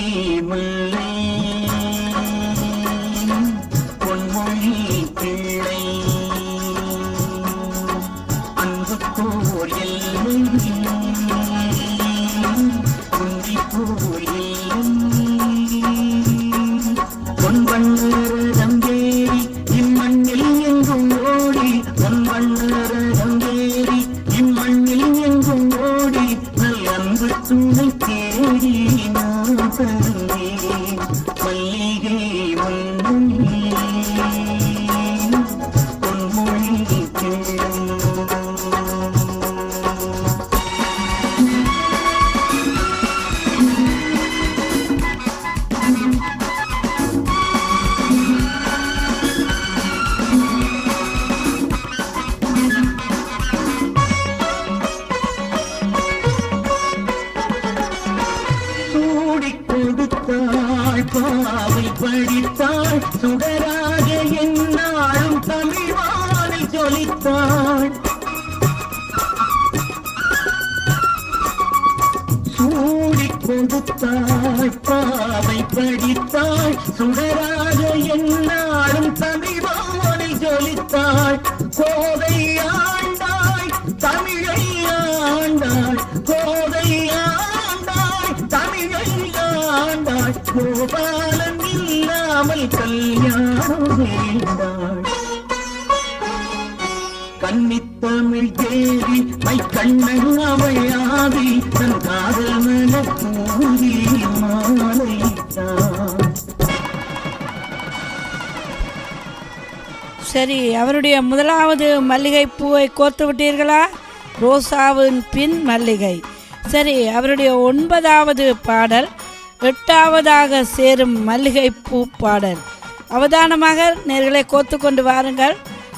பொன்வண்ணரங்கேரி இம்மண்ணில் எங்கும் ஓடி பொன்வண்ணரங்கேரி இம்மண்ணில் எங்கும் ஓடி நல் அன்பு துணை தேடி நான் தந்தேன் மல்லிகை முன்னே பொன்மொழி கிள்ளை சூடிக் கொடுத்தாள் பாவை படித்தாள் சுடராக என்னாலும் தமிழ் வானில் ஜொலித்தாள் சூடிக் கொடுத்தாள் பாவை படித்தாள் சுடராக என்னாலும் தமிழ் வானில் ஜொலித்தாள் கோதை ஆண்டாய் தமிழை ஆண்டாள் கோதை ஆண்டாய் தமிழை ஆண்டாள் கோபாலன் இல்லாமல் கல்யாணம் வேண்டாள் கன்னித்தமிழ் தேவி மை கண்ணன் அவையாதி தன் காதல் மன பூரி மாலைத்தான் சரி அவருடைய முதலாவது மல்லிகை பூவை கோர்த்து விட்டீர்களா ரோசாவின் பின் மல்லிகை சரி அவருடைய ஒன்பதாவது பாடல் எட்டாவதாக சேரும் மல்லிகை பூ பாடல் அவதானமாக நேர்களை கோத்து கொண்டு வாருங்கள்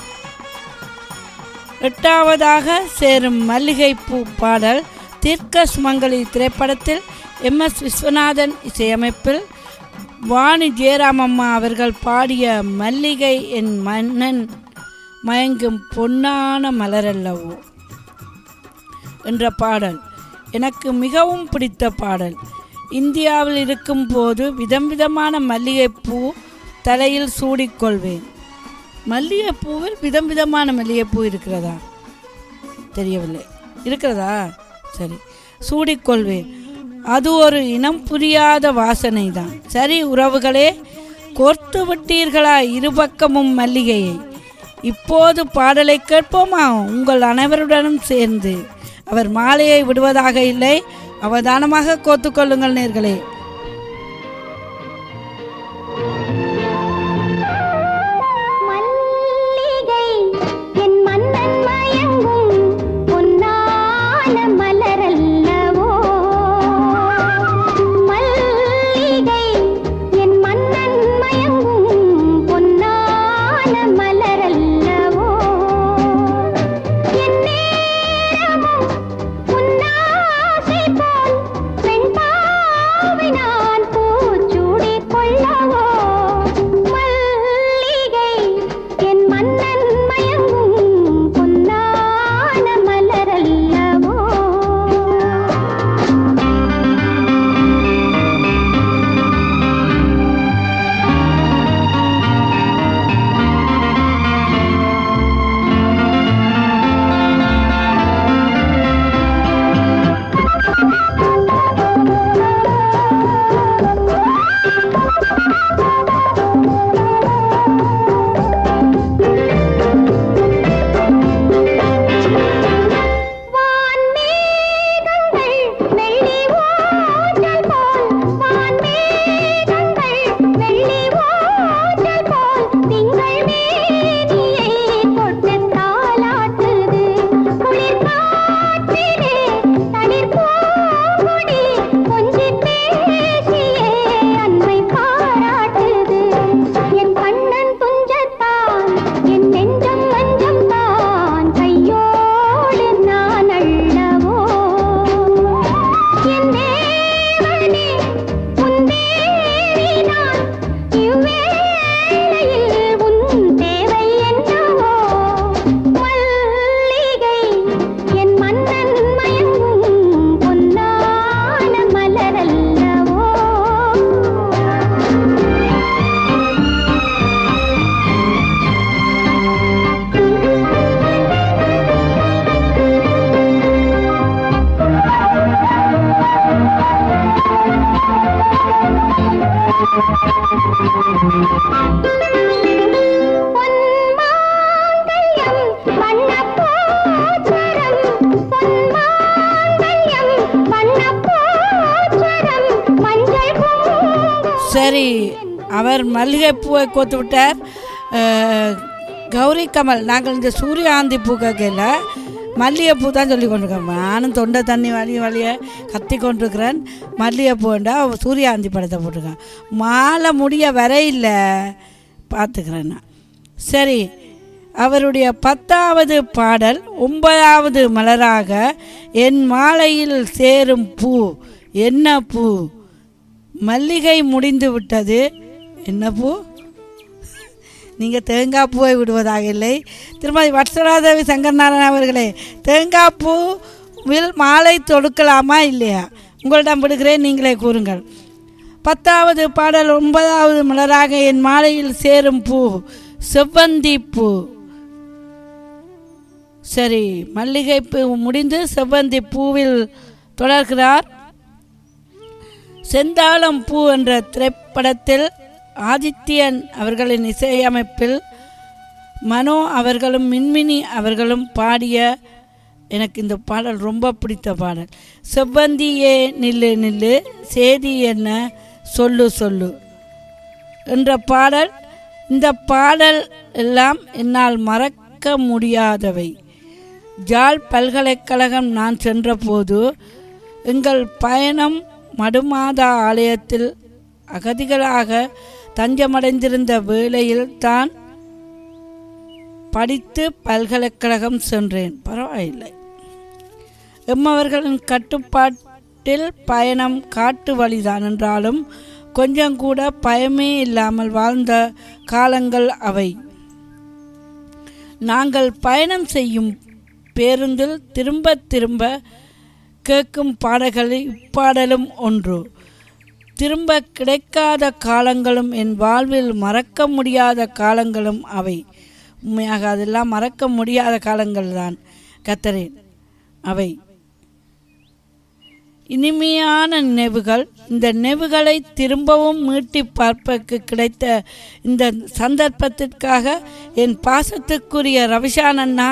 எட்டாவதாக சேரும் மல்லிகை பூ பாடல் தீர்க்க சுமங்கலி திரைப்படத்தில் எம் எஸ் விஸ்வநாதன் இசையமைப்பில் வாணி ஜெயராமம்மா அவர்கள் பாடிய மல்லிகை என் மன்னன் மயங்கும் பொன்னான மலரல்லவோ என்ற பாடல் எனக்கு மிகவும் பிடித்த பாடல் இந்தியாவில் இருக்கும்போது விதம் விதமான மல்லிகைப்பூ தலையில் சூடிக்கொள்வேன் மல்லிகைப்பூவில் விதம் விதமான மல்லிகைப்பூ இருக்கிறதா தெரியவில்லை இருக்கிறதா சரி சூடிக்கொள்வேன் அது ஒரு இனம் புரியாத வாசனை தான் சரி உறவுகளே கோர்த்து விட்டீர்களா இருபக்கமும் மல்லிகையை இப்போது பாடலை கேட்போமா உங்கள் அனைவருடனும் சேர்ந்து அவர் மாலையை விடுவதாக இல்லை அவதானமாக கோத்துக்கொள்ளுங்கள் நேர்களே மல்லிகை என் மன்னன் மயங்கும் பொன்னான மலரல்லவோ மல்லிகை என் மன்னன் மயங்கும் பொன்னான மலரல்லவோ என் நேரமும் உன்னாசை போல் பெண் பாவை பொன்மாங்கல்யம் வண்ணப்பூச்சரம் பொன்மாங்கல்யம் வண்ணப்பூச்சரம் மஞ்சள் குங்குமம் சரி அவர் மல்லிகைப்பூவை கோத்து விட்டார் அஹ், கௌரி கமல் நாங்கள் இந்த சூரியகாந்தி பூ கேட்கல மல்லிகைப்பூ தான் சொல்லி கொண்டிருக்கோம் நானும் தொண்டை தண்ணி வலிய வலிய கத்தி கொண்டிருக்கிறேன் மல்லிகைப்பூண்டா சூரியகாந்தி படத்தை போட்டிருக்கேன் மாலை முடிய வரையில் பார்த்துக்கிறேன் நான் சரி அவருடைய பத்தாவது பாடல் ஒன்பதாவது மலராக என் மாலையில் சேரும் பூ என்ன பூ மல்லிகை முடிந்து விட்டது என்ன பூ நீங்கள் தேங்காய் பூவை விடுவதாக இல்லை திருமதி வட்சராதேவி சங்கர்நாராயணன் அவர்களே தேங்காய் பூவில் மாலை தொடுக்கலாமா இல்லையா உங்களிடம் விடுகிறேன் நீங்களே கூறுங்கள் பத்தாவது பாடல் ஒன்பதாவது மலராக என் மாலையில் சேரும் பூ செவ்வந்தி பூ சரி மல்லிகை பூ முடிந்து செவ்வந்தி பூவில் தொடர்கிறார் செந்தாளம் பூ என்ற திரைப்படத்தில் ஆதித்யன் அவர்களின் இசையமைப்பில் மனோ அவர்களும் மின்மினி அவர்களும் பாடிய எனக்கு இந்த பாடல் ரொம்ப பிடித்த பாடல் செவ்வந்தியே நில்லு நில்லு சேதி என்ன சொல்லு சொல்லு என்ற பாடல் இந்த பாடல் எல்லாம் என்னால் மறக்க முடியாதவை ஜாழ் பல்கலைக்கழகம் நான் சென்றபோது எங்கள் பயணம் மடுமாதா ஆலயத்தில் அகதிகளாக தஞ்சமடைந்திருந்த வேளையில் தான் படித்து பல்கலைக்கழகம் சென்றேன் பரவாயில்லை எம்மவர்களின் கட்டுப்பாட்டில் பயணம் காட்டு வழிதான் என்றாலும் கொஞ்சம் கூட பயமே இல்லாமல் வாழ்ந்த காலங்கள் அவை நாங்கள் பயணம் செய்யும் பேருந்தில் திரும்ப திரும்ப கேட்கும் பாடல்களில் இப்பாடலும் ஒன்று திரும்ப கிடைக்காத காலங்களும் என் வாழ்வில் மறக்க முடியாத காலங்களும் அவை உண்மையாக அதெல்லாம் மறக்க முடியாத காலங்கள் தான் கத்தரேன் அவை இனிமையான நினைவுகள் இந்த நினைவுகளை திரும்பவும் மீட்டி பார்ப்பதற்கு கிடைத்த இந்த சந்தர்ப்பத்திற்காக என் பாசத்துக்குரிய ரவிஷான் அண்ணா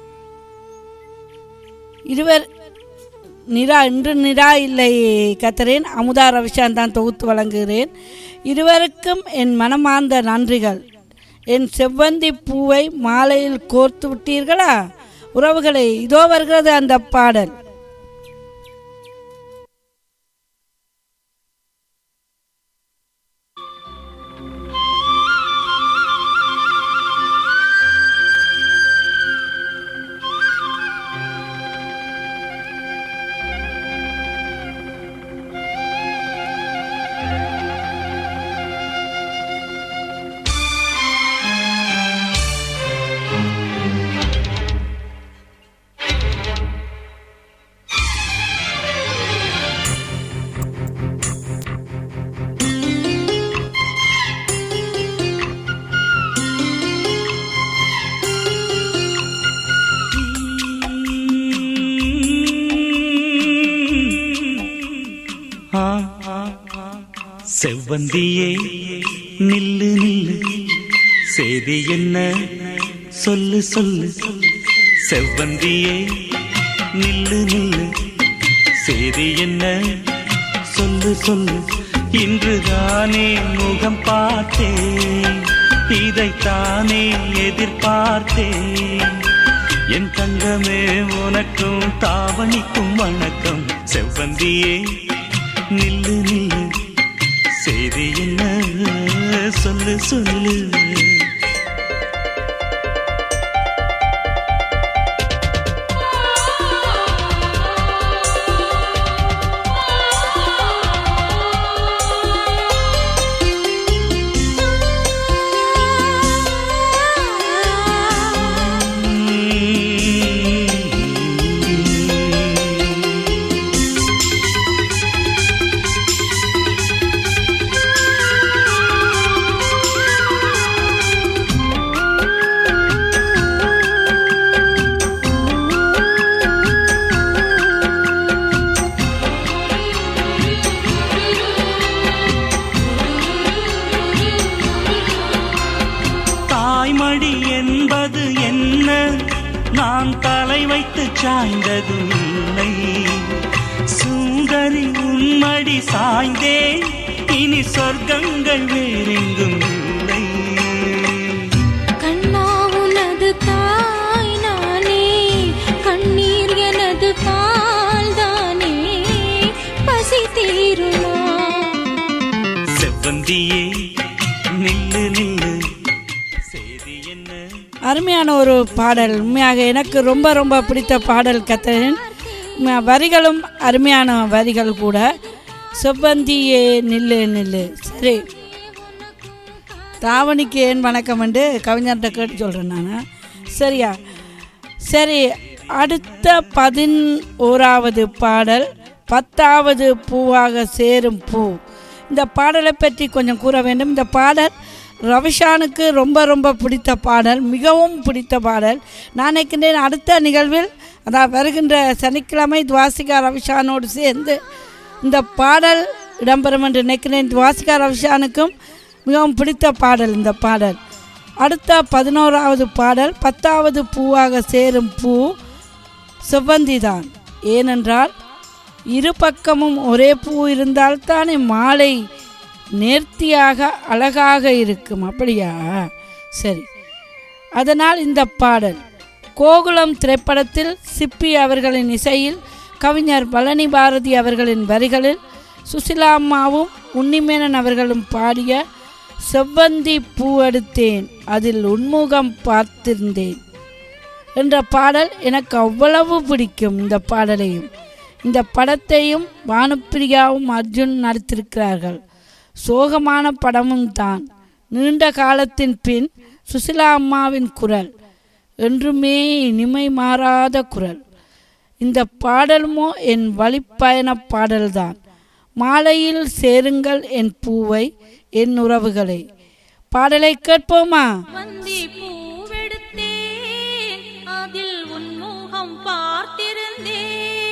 இருவர் நிரா இன்று நிரா இல்லை கத்தரேன் அமுதா ரவிஷான் தான் தொகுத்து வழங்குகிறேன் இருவருக்கும் என் மனமார்ந்த நன்றிகள் என் செவ்வந்தி பூவை மாலையில் கோர்த்து விட்டீர்களா உறவுகளை இதோ வருகிறது அந்த பாடல் ஆ, செவ்வந்தியே நில்லு நில்லு செய்தி என்ன சொல்லு சொல்லு செவ்வந்தியே நில்லு நில்லு செய்தி என்ன சொல்லு சொல்லு இன்றுதானே முகம் பார்த்தேன் இதைத்தானே எதிர்பார்த்தேன் என் தங்கமே உனக்கும் தாவணிக்கும் வணக்கம் செவ்வந்தியே நில்லு நில்லு செய்தி என்ன சொல்லு சொல்லு தாடி என்பது என்ன நான் தலை வைத்து சாய்ந்ததும் இல்லை சுந்தரி உன்மடி சாய்ந்தே இனி சொர்க்கங்கள் வேறெங்கும் இல்லை கண்ணா உனது தாய் நானே கண்ணீர் எனது பால் தானே பசி தீருமா செவ்வந்தியே நில்லு நில்லு செய்தி என்ன அருமையான ஒரு பாடல் உண்மையாக எனக்கு ரொம்ப ரொம்ப பிடித்த பாடல் கத்தரின் உண்மையா- வரிகளும் அருமையான வரிகள் கூட செவ்வந்தியே நில்லு நில்லு சரி தாவணிக்கு ஏன் வணக்கம் என்று கவிஞர்கிட்ட கேட்டு சொல்கிறேன் நான் சரியா சரி அடுத்த பதினோராவது பாடல் பத்தாவது பூவாக சேரும் பூ இந்த பாடலை பற்றி கொஞ்சம் கூற வேண்டும் இந்த பாடல் ரவிஷானுக்கு ரொம்ப ரொம்ப பிடித்த பாடல் மிகவும் பிடித்த பாடல் நான் நினைக்கின்றேன் அடுத்த நிகழ்வில் அதான் வருகின்ற சனிக்கிழமை துவாசிகா ரவிஷானோடு சேர்ந்து இந்த பாடல் இடம்பெறும் என்று நினைக்கிறேன் துவாசிகா ரவிஷானுக்கும் மிகவும் பிடித்த பாடல் இந்த பாடல் அடுத்த பதினோராவது பாடல் பத்தாவது பூவாக சேரும் பூ செவ்வந்திதான் ஏனென்றால் இரு பக்கமும் ஒரே பூ இருந்தால் தானே மாலை நேர்த்தியாக அழகாக இருக்கும் அப்படியா சரி அதனால் இந்த பாடல் கோகுலம் திரைப்படத்தில் சிப்பி அவர்களின் இசையில் கவிஞர் பழனி பாரதி அவர்களின் வரிகளில் சுசிலா அம்மாவும் உன்னிமேனன் அவர்களும் பாடிய செவ்வந்தி பூ எடுத்தேன் அதில் உன்முகம் பார்த்திருந்தேன் என்ற பாடல் எனக்கு அவ்வளவு பிடிக்கும் இந்த பாடலையும் இந்த படத்தையும் பானுப்பிரியாவும் அர்ஜுன் நடித்திருக்கிறார்கள் சோகமான படமும் தான் நீண்ட காலத்தின் பின் சுசிலா அம்மாவின் குரல் என்றுமே இனிமை மாறாத குரல் இந்த பாடலுமோ என் வழிப்பயண பாடல்தான் மாலையில் சேருங்கள் என் பூவை என் உறவுகளை பாடலை கேட்போமா வந்தி பூவெடுத்தேன் அதில் உன் முகம் பார்த்திருந்தேன்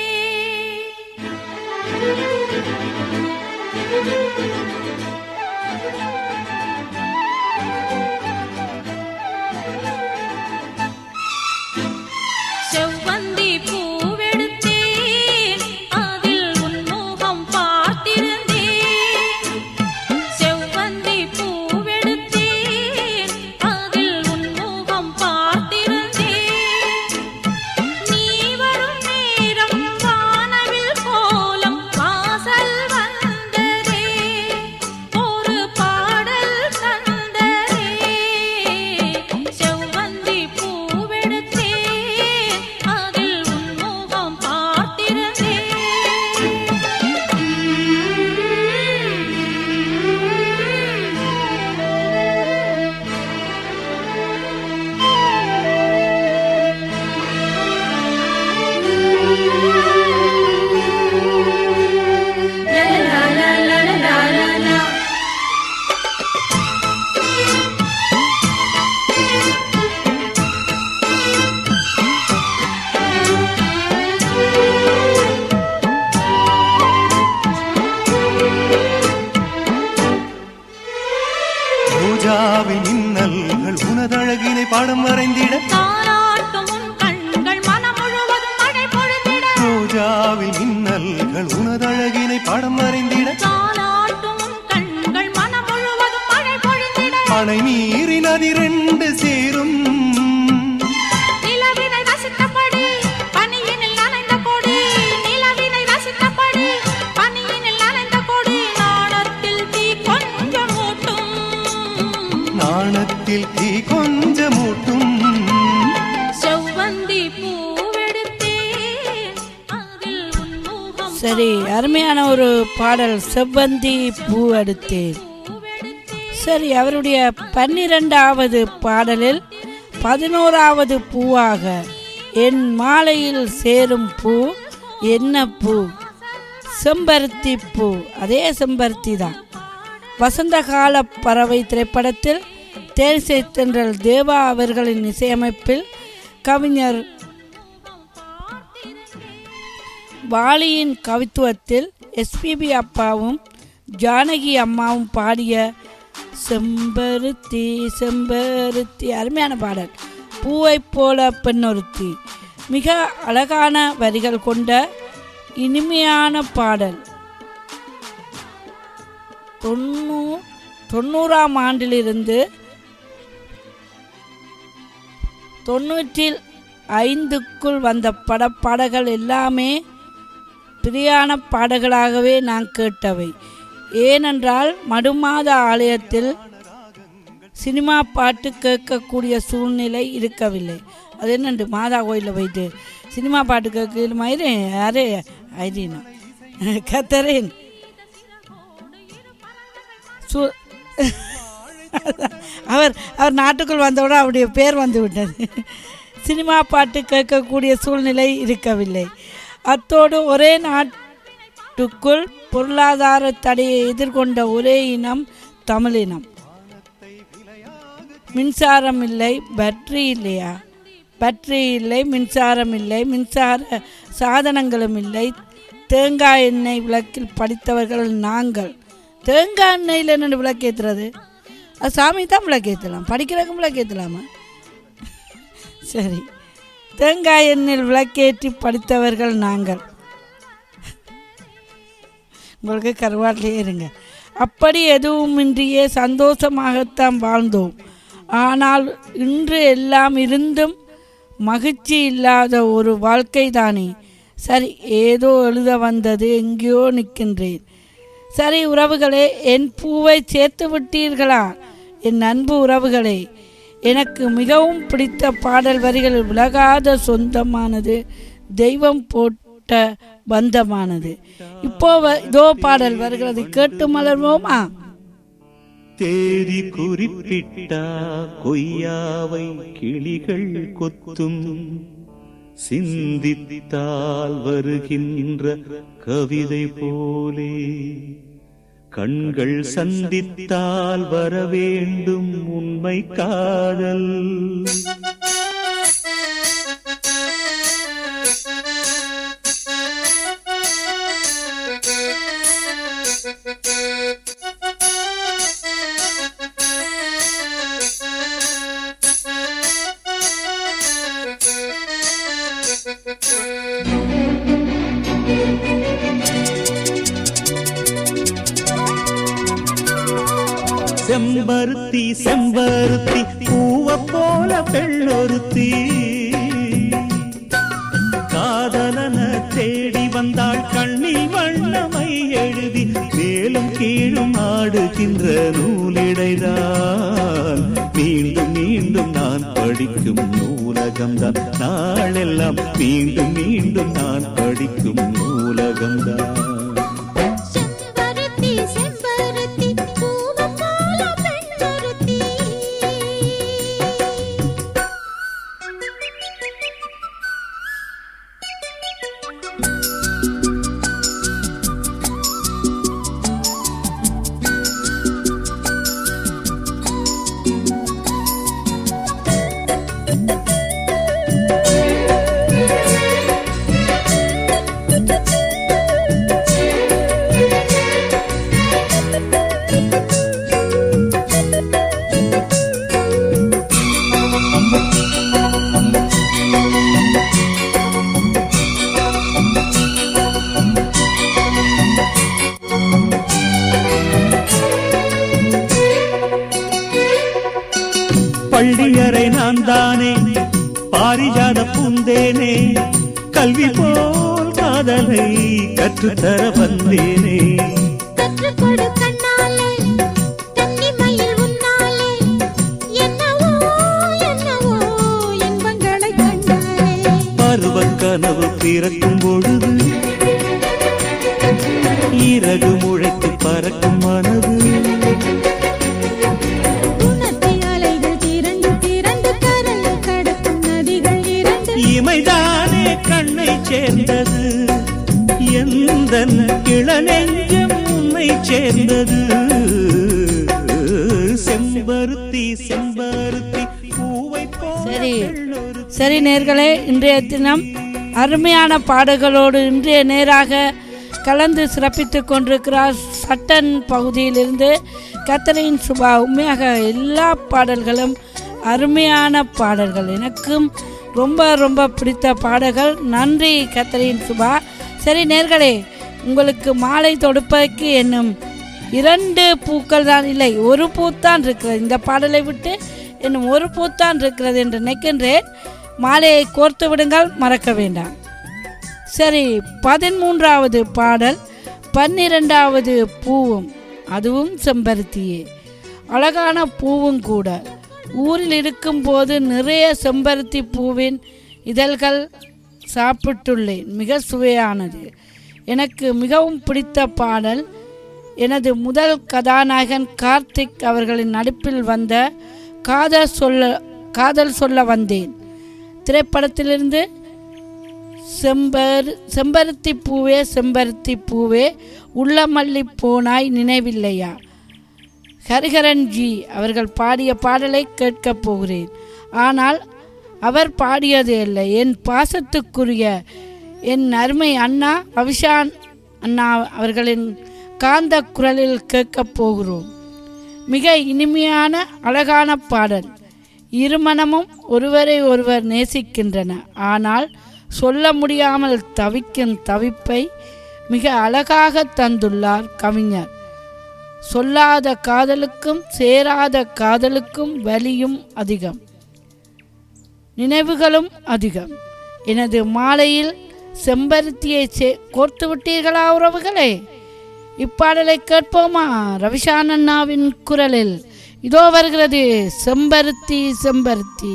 செவ்வந்தி பூவெடுத்தேன் அதில் உன் முகம் பார்த்திருந்தேன் செவ்வந்தி பூவெடுத்தேன் அதில் உன் முகம் பார்த்திருந்தேன் நீ வரும் நேரம் வானவில் கோலம் வாசல் வந்ததே ஒரு பாடல் தந்ததே செவ்வந்தி பூவெடுத்தேன் அதில் உன் முகம் பார்த்திருந்தேன் ரோஜாவின் மின்னல்கள் உனதழகினை பாடம் வரைந்திட தாலாட்டும் உன் கண்கள் மனம் முழுவதும் மழை பொழிந்திட ரோஜாவின் மின்னல்கள் உனதழகினை பாடம் வரைந்திட தாலாட்டும் உன் கண்கள் மனம் முழுவதும் மழை பொழிந்திட அணை நீரின் அதிரெண்டு சேரும் நிலவினை ரசித்தபடி பனியினில் நனைந்த கொடி நிலவினை ரசித்தபடி பனியினில் நனைந்த கொடி நாணத்தில் தீ கொஞ்சம் ஊட்டும் நாணத்தில் தீ கொஞ்சமூட்டும் செவ்வந்தி பூவெடுத்தேன் அதில் உன் முகம் சரி அருமையான ஒரு பாடல் செவ்வந்தி பூ எடுத்தேன் சரி அவருடைய பன்னிரெண்டாவது பாடலில் பதினோராவது பூவாக என் மாலையில் சேரும் பூ என்ன பூ செம்பருத்தி பூ அதே செம்பருத்தி தான் வசந்தகால பறவை திரைப்படத்தில் தேனிசை தென்றல் தேவா அவர்களின் இசையமைப்பில் கவிஞர் வாலியின் கவித்துவத்தில் எஸ்பிபி அப்பாவும் ஜானகி அம்மாவும் பாடிய செம்பருத்தி செம்பருத்தி அருமையான பாடல் பூவைப் போல பெண்ணொருத்தி மிக அழகான வரிகள் கொண்ட இனிமையான பாடல் தொண்ணூ தொண்ணூறாம் ஆண்டிலிருந்து தொண்ணூற்றில் ஐந்துக்குள் வந்த படப்பாடல்கள் எல்லாமே பிரியான பாடல்களாகவே நான் கேட்டவை ஏனென்றால் மடுமாத ஆலயத்தில் சினிமா பாட்டு கேட்கக்கூடிய சூழ்நிலை இருக்கவில்லை அது என்னண்டு மாதா கோயிலில் போயிட்டு சினிமா பாட்டு கேட்க மயிரே யாரே ஐரீனா கத்தரேன் சு அவர் அவர் நாட்டுக்குள் வந்தவுடன் அவருடைய பேர் வந்து விட்டது சினிமா பாட்டு கேட்கக்கூடிய சூழ்நிலை இருக்கவில்லை அத்தோடு ஒரே நாட்டுக்குள் பொருளாதார தடையை எதிர்கொண்ட ஒரே இனம் தமிழினம் மின்சாரம் இல்லை பேட்டரி இல்லையா பேட்டரி இல்லை மின்சாரம் இல்லை மின்சார சாதனங்களும் இல்லை தேங்காய் எண்ணெய் விளக்கில் படித்தவர்கள் நாங்கள் தேங்காய் எண்ணெயில் என்ன விளக்கேற்றுறது அது சாமி தான் விளக்கேற்றலாம் படிக்கிறதுக்கும் விளக்கேற்றலாமா சரி தேங்காய் எண்ணெயில் விளக்கேற்றி படித்தவர்கள் நாங்கள் உங்களுக்கு கருவாட்டிலே இருங்க அப்படி எதுவுமின்றியே சந்தோஷமாகத்தான் வாழ்ந்தோம் ஆனால் இன்று எல்லாம் இருந்தும் மகிழ்ச்சி இல்லாத ஒரு வாழ்க்கை தானே சரி ஏதோ எழுத வந்தது எங்கேயோ நிற்கின்றேன் சரி உறவுகளே என் பூவை சேர்த்து விட்டீர்களா என் அன்பு உறவுகளே எனக்கு மிகவும் பிடித்த பாடல் வரிகள் விலகாத சொந்தமானது தெய்வம் போட்ட பந்தமானது இப்போ வ- இதோ பாடல் வருகிறது கேட்டு மலர்வோமா தேதி குறிப்பிட்டா கொய்யாவை கிளிகள் கொத்தும் சிந்தித்தால் வருகின்ற கவிதை போலே கண்கள் சந்தித்தால் வர வேண்டும் உண்மை காதல் செம்பருத்தி செம்பருத்தி பூவ போல பெண்ணொருத்தி காதலன தேடி வந்தாள் கண்ணில் வண்ணமை எழுதி மேலும் கீழும் ஆடுகின்ற நூலிடைதான் மீண்டும் மீண்டும் நான் படிக்கும் நூலகம்தான் நாளெல்லாம் மீண்டும் மீண்டும் நான் படிக்கும் நூலகம்தான் செம்பருத்தி செம்பருத்தி பூவம் போல பெண்ணொருத்தி பள்ளியறை நான் தானே பாரிஜாத பூந்தேனே கல்வி போல் காதலை கற்றுத்தர வந்தேனே கற்றுக்கொடு கண்ணாலே கன்னிமயில் உன்னாலே என்னவோ என்னவோ இன்பங்களை கண்டாலே பருவ கனவு பிறக்கும் பொழுது இறகு முளைத்து பறக்கும் மனது உணர்த்தி அலைகள் திரண்டு திரண்டு கரையை கடக்கும் நதிகள் இரண்டு இமைதானே கண்ணை சேர்ந்தது எந்த இளநெஞ்சம் உன்னை சேர்ந்தது செம்பருத்தி செம்பருத்தி பூவை சரி சரி நேர்களே இன்றைய தினம் அருமையான பாடல்களோடு இன்றைய நேராக கலந்து சிறப்பித்து கொண்டிருக்கிறார் சட்டன் பகுதியிலிருந்து கத்தரின் சுபா உண்மையாக எல்லா பாடல்களும் அருமையான பாடல்கள் எனக்கும் ரொம்ப ரொம்ப பிடித்த பாடல்கள் நன்றி கத்தரின் சுபா சரி நேர்களே உங்களுக்கு மாலை தொடுப்பதற்கு என்னும் இரண்டு பூக்கள் தான் இல்லை ஒரு பூத்தான் இருக்கிறது இந்த பாடலை விட்டு இன்னும் ஒரு பூத்தான் இருக்கிறது என்று நினைக்கின்றேன் மாலையை கோர்த்து விடுங்கள் மறக்க வேண்டாம் சரி பதிமூன்றாவது பாடல் பன்னிரெண்டாவது பூவும் அதுவும் செம்பருத்தியே அழகான பூவும் கூட ஊரில் இருக்கும்போது நிறைய செம்பருத்தி பூவின் இதழ்கள் சாப்பிட்டுள்ளேன் மிக சுவையானது எனக்கு மிகவும் பிடித்த பாடல் எனது முதல் கதாநாயகன் கார்த்திக் அவர்களின் நடிப்பில் வந்த காதல் சொல்ல காதல் சொல்ல வந்தேன் திரைப்படத்திலிருந்து செம்பர் செம்பருத்தி பூவே செம்பருத்தி பூவே உள்ளமல்லி போனாய் நினைவில்லையா ஹரிஹரன் ஜி அவர்கள் பாடிய பாடலை கேட்கப் போகிறேன் ஆனால் அவர் பாடியது இல்லை என் பாசத்துக்குரிய என் அருமை அண்ணா ரவிஷான் அண்ணா அவர்களின் காந்த குரலில் கேட்கப் போகிறோம் மிக இனிமையான அழகான பாடல் இருமனமும் ஒருவரை ஒருவர் நேசிக்கின்றன ஆனால் சொல்ல முடியாமல் தவிக்கும் தவிப்பை மிக அழகாக தந்துள்ளார் கவிஞர் சொல்லாத காதலுக்கும் சேராத காதலுக்கும் வலியும் அதிகம் நினைவுகளும் அதிகம் எனது மாலையில் செம்பருத்தியை சே கோர்த்து விட்டீர்களா உறவுகளே இப்பாடலை கேட்போமா ரவிஷான் அண்ணாவின் குரலில் இதோ வருகிறது செம்பருத்தி செம்பருத்தி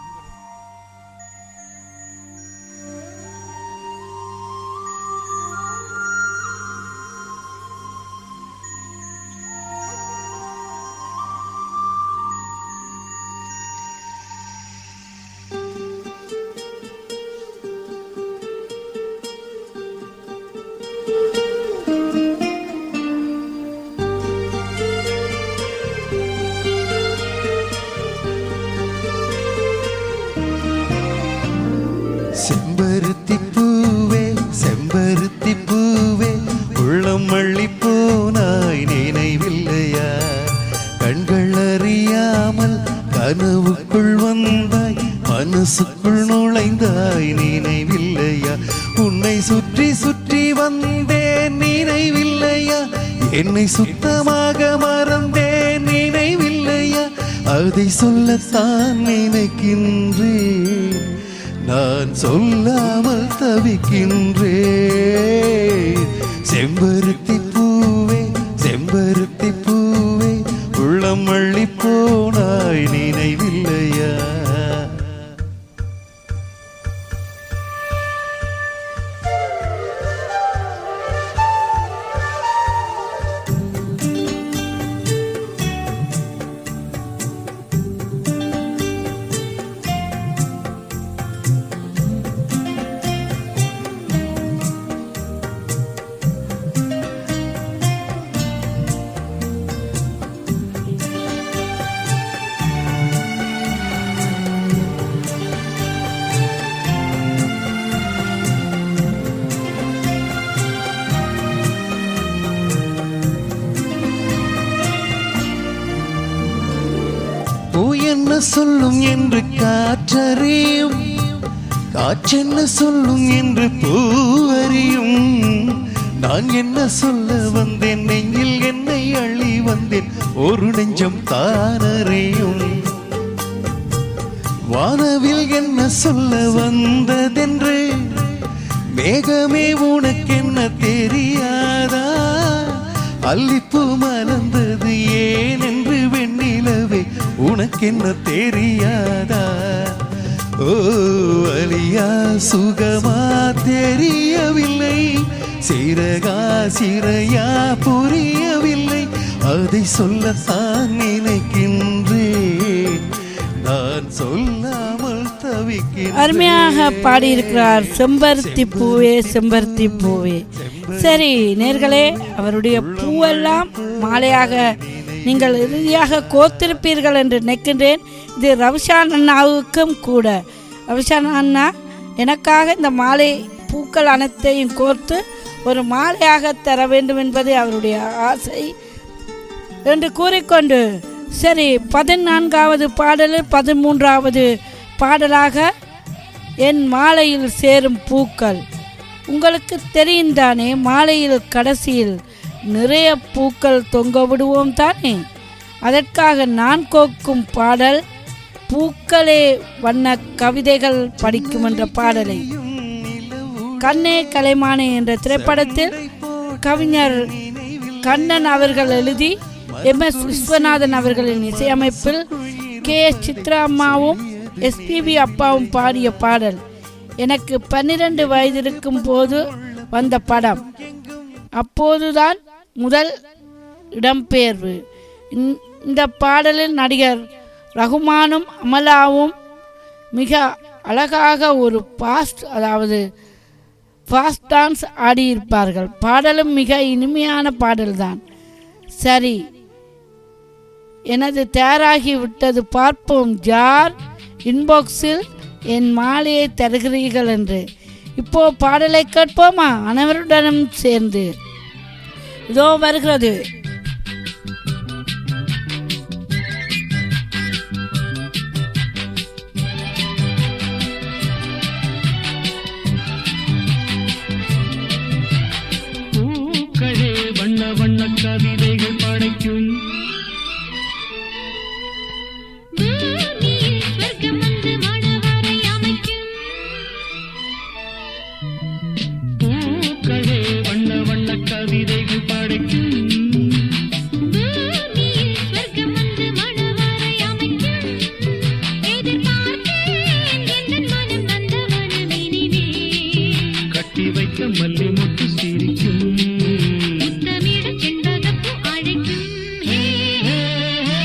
செம்பருத்தி பூவே செம்பருத்தி பூவே உள்ளம் அள்ளி போனாய் நினைவில்லையா கண்கள் அறியாமல் கனவுக்குள் வந்தாய் மனசுக்குள் நுழைந்தாய் நினைவில்லையா உன்னை சுற்றி சுற்றி வந்தேன் நினைவில்லையா என்னை சுத்தமாக மறந்தேன் நினைவில்லையா அதை சொல்லத்தான் நினைக்கின்றேன் நான் சொல்லாமல் தவிக்கின்றேன் செம்பருத்தி பூவே செம்பருத்தி பூவே உள்ளம் அள்ளி போனாய் நினைவில்லையா பூ என்ன சொல்லும் என்று காற்றறியும் காற்றென்ன சொல்லும் என்று பூவறியும் நான் என்ன சொல்ல வந்தேன் நெஞ்சில் என்னை அள்ளி வந்தேன் ஒரு நெஞ்சம் தானறியும் வானவில் என்ன சொல்ல வந்ததென்று மேகமே உனக்கென்ன தெரியாதா அல்லிப்பூ மலர்ந்தது ஏன் என்று வெண்ணிலவே உனக்கென்ன தெரியாதா ஓ அலியா சுகமா தெரியவில்லை சிறகா சிறையா புரியவில்லை அதை சொல்லத்தான் நினைக்கின்றேன் நான் சொல்லாமல் தவிக்கிறேன் அருமையாக பாடியிருக்கிறார் செம்பருத்தி பூவே செம்பருத்தி பூவே சரி நேர்களே அவருடைய பூவெல்லாம் மாலையாக நீங்கள் இறுதியாக கோத்திருப்பீர்கள் என்று நினைக்கின்றேன் இது ரவிஷான் அண்ணாவுக்கும் கூட ரவிஷான் அண்ணா எனக்காக இந்த மாலை பூக்கள் அனைத்தையும் கோர்த்து ஒரு மாலையாக தர வேண்டும் என்பது அவருடைய ஆசை என்று கூறிக்கொண்டு சரி பதினான்காவது பாடலில் பதிமூன்றாவது பாடலாக என் மாலையில் சேரும் பூக்கள் உங்களுக்கு தெரியும் தானே மாலையில் கடைசியில் நிறைய பூக்கள் தொங்க விடுவோம் தானே அதற்காக நான் கோக்கும் பாடல் பூக்களே வண்ண கவிதைகள் படிக்கும் என்ற பாடலை கண்ணே கலைமானே என்ற திரைப்படத்தில் கவிஞர் கண்ணன் அவர்கள் எழுதி எம் எஸ் விஸ்வநாதன் அவர்களின் இசையமைப்பில் கே எஸ் சித்ரா அம்மாவும் எஸ்பிபி அப்பாவும் பாடிய பாடல் எனக்கு பன்னிரண்டு வயதிருக்கும் போது வந்த படம் அப்போதுதான் முதல் இடம்பெயர்வு இந்த- இந்த பாடலில் நடிகர் ரகுமானும் அமலாவும் மிக அழகாக ஒரு பாஸ்ட் அதாவது ஃபாஸ்ட் டான்ஸ் ஆடியிருப்பார்கள் பாடலும் மிக இனிமையான பாடல்தான் சரி எனது தயாராகி விட்டது பார்ப்போம் ஜார் இன்பாக்ஸில் என் மாலையை தருகிறீர்கள் என்று இப்போ பாடலை கேட்போமா அனைவருடனும் சேர்ந்து இதோ வருகிறது பூக்களே வண்ண வண்ண கவிதைகள் படைக்கும் பூமியில் சொர்க்கம் வந்து மணவரை அமைக்கும் பூக்களே வண்ண வண்ண கவிதைகள் படைக்கும் பூமியில் சொர்க்கம் வந்து மணவரை அமைக்கும் எதிர்பார்த்தேன் எந்தன் மனம் தந்த மனமினிவே கட்டி வைத்த மல்லி மொட்டு சிரிக்கும் முத்தமிட செண்பகப்பூ அழைக்கும் ஹே, ஹே, ஹே.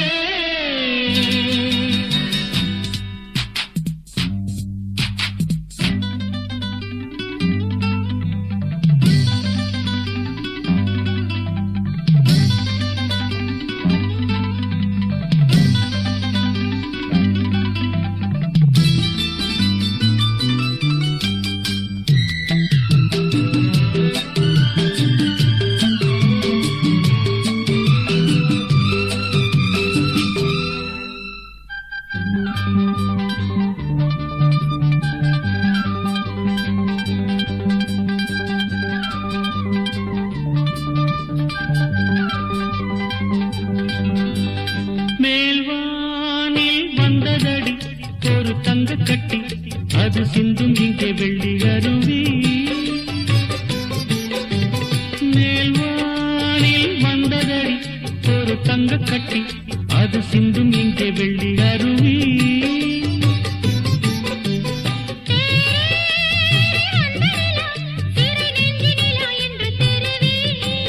மேல்வானில் வந்ததடி ஒரு தங்க கட்டி அது சிந்தும் இங்கே வெள்ளி அருவி மேல்வானில் வந்ததடி ஒரு தங்க கட்டி அது சிந்தும் இங்கே வெள்ளி அருவி சிறை நெஞ்சினிலா என்ற தெருவே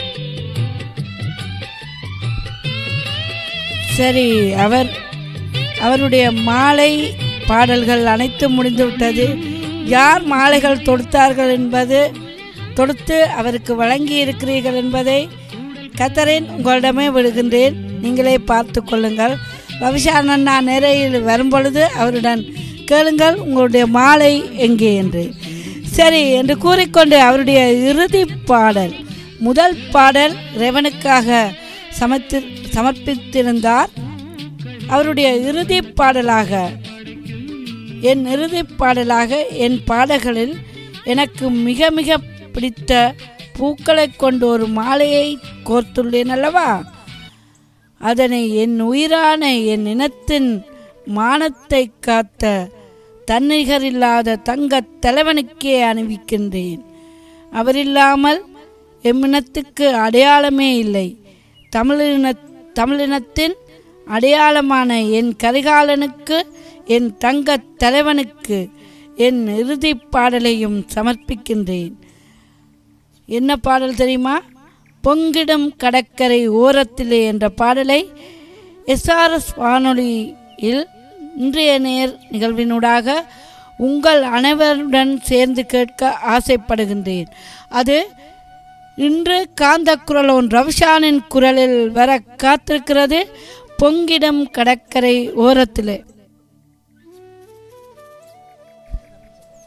சரி அவர் அவருடைய மாலை பாடல்கள் அனைத்தும் முடிந்துவிட்டது யார் மாலைகள் தொடுத்தார்கள் என்பது தொடுத்து அவருக்கு வழங்கி இருக்கிறீர்கள் என்பதை கத்தரின் உங்களிடமே விடுகின்றேன் நீங்களே பார்த்து கொள்ளுங்கள் ரவிசாரன் நான் நிறையில் வரும்பொழுது அவருடன் கேளுங்கள் உங்களுடைய மாலை எங்கே என்று சரி என்று கூறிக்கொண்டு அவருடைய இறுதி பாடல் முதல் பாடல் ரெவனுக்காக சமர்த்தி சமர்ப்பித்திருந்தார் அவருடைய இறுதி பாடலாக என் இறுதி பாடலாக என் பாடல்களில் எனக்கு மிக மிக பிடித்த பூக்களைக் கொண்டு ஒரு மாலையை கோர்த்துள்ளேன் அல்லவா அதனை என் உயிரான என் இனத்தின் மானத்தை காத்த தன்னிகரில்லாத தங்கத் தலைவனுக்கே அணிவிக்கின்றேன் அவரில்லாமல் எம்மினத்துக்கு அடையாளமே இல்லை தமிழின தமிழினத்தின் அடையாளமான என் கரிகாலனுக்கு என் தங்கத் தலைவனுக்கு என் இறுதிப் பாடலையும் சமர்ப்பிக்கின்றேன் என்ன பாடல் தெரியுமா பொங்கிடும் கடற்கரை ஓரத்திலே என்ற பாடலை எஸ்ஆர்எஸ் வானொலியில் இன்றைய நேர் நிகழ்வினூடாக உங்கள் அனைவருடன் சேர்ந்து கேட்க ஆசைப்படுகின்றேன் அது இன்று காந்த குரலோன் ரவிஷானின் குரலில் வர காத்திருக்கிறது பொங்கிடும் கடற்கரை ஓரத்திலே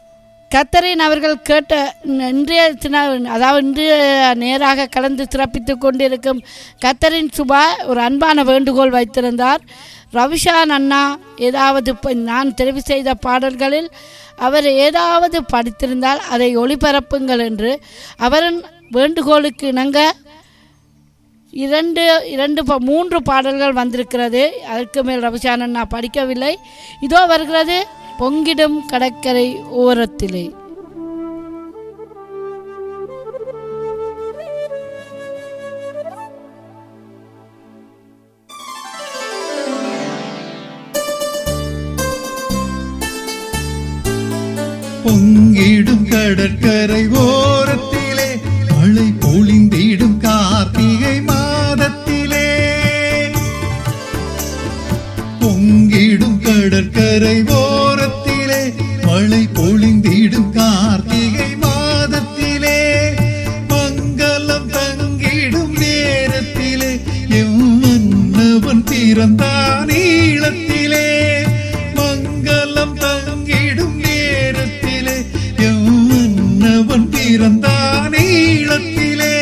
கத்தரின் அவர்கள் கேட்ட இன்றைய தின அதாவது இன்றைய நேராக கலந்து சிறப்பித்து கொண்டிருக்கும் கத்தரின் சுபா ஒரு அன்பான வேண்டுகோள் வைத்திருந்தார் ரவிஷான் அண்ணா ஏதாவது இப்ப நான் தெரிவு செய்த பாடல்களில் அவர் ஏதாவது படித்திருந்தால் அதை ஒளிபரப்புங்கள் என்று அவரின் வேண்டுகோளுக்கு இணங்க இரண்டு இரண்டு ப- மூன்று பாடல்கள் வந்திருக்கிறது அதற்கு மேல் ரவிஷான் அண்ணா படிக்கவில்லை இதோ வருகிறது பொங்கிடும் கடற்கரை ஓரத்திலே பொங்கிடும் கடற்கரை ஓரத்திலே மழை பொழிந்திடும் கார்த்திகை மாதத்திலே பொங்கிடும் கடற்கரை ஓரத்திலே மழை பொழிந்திடும் கார்த்திகை மாதத்திலே மங்களம் தங்கிடும் நேரத்திலே எவ்வண்ணவன் பிறந்தான் ஈழத்திலே மங்களம் தங்கிடும் நேரத்திலே எவ்வண்ணவன் பிறந்தான் ஈழத்திலே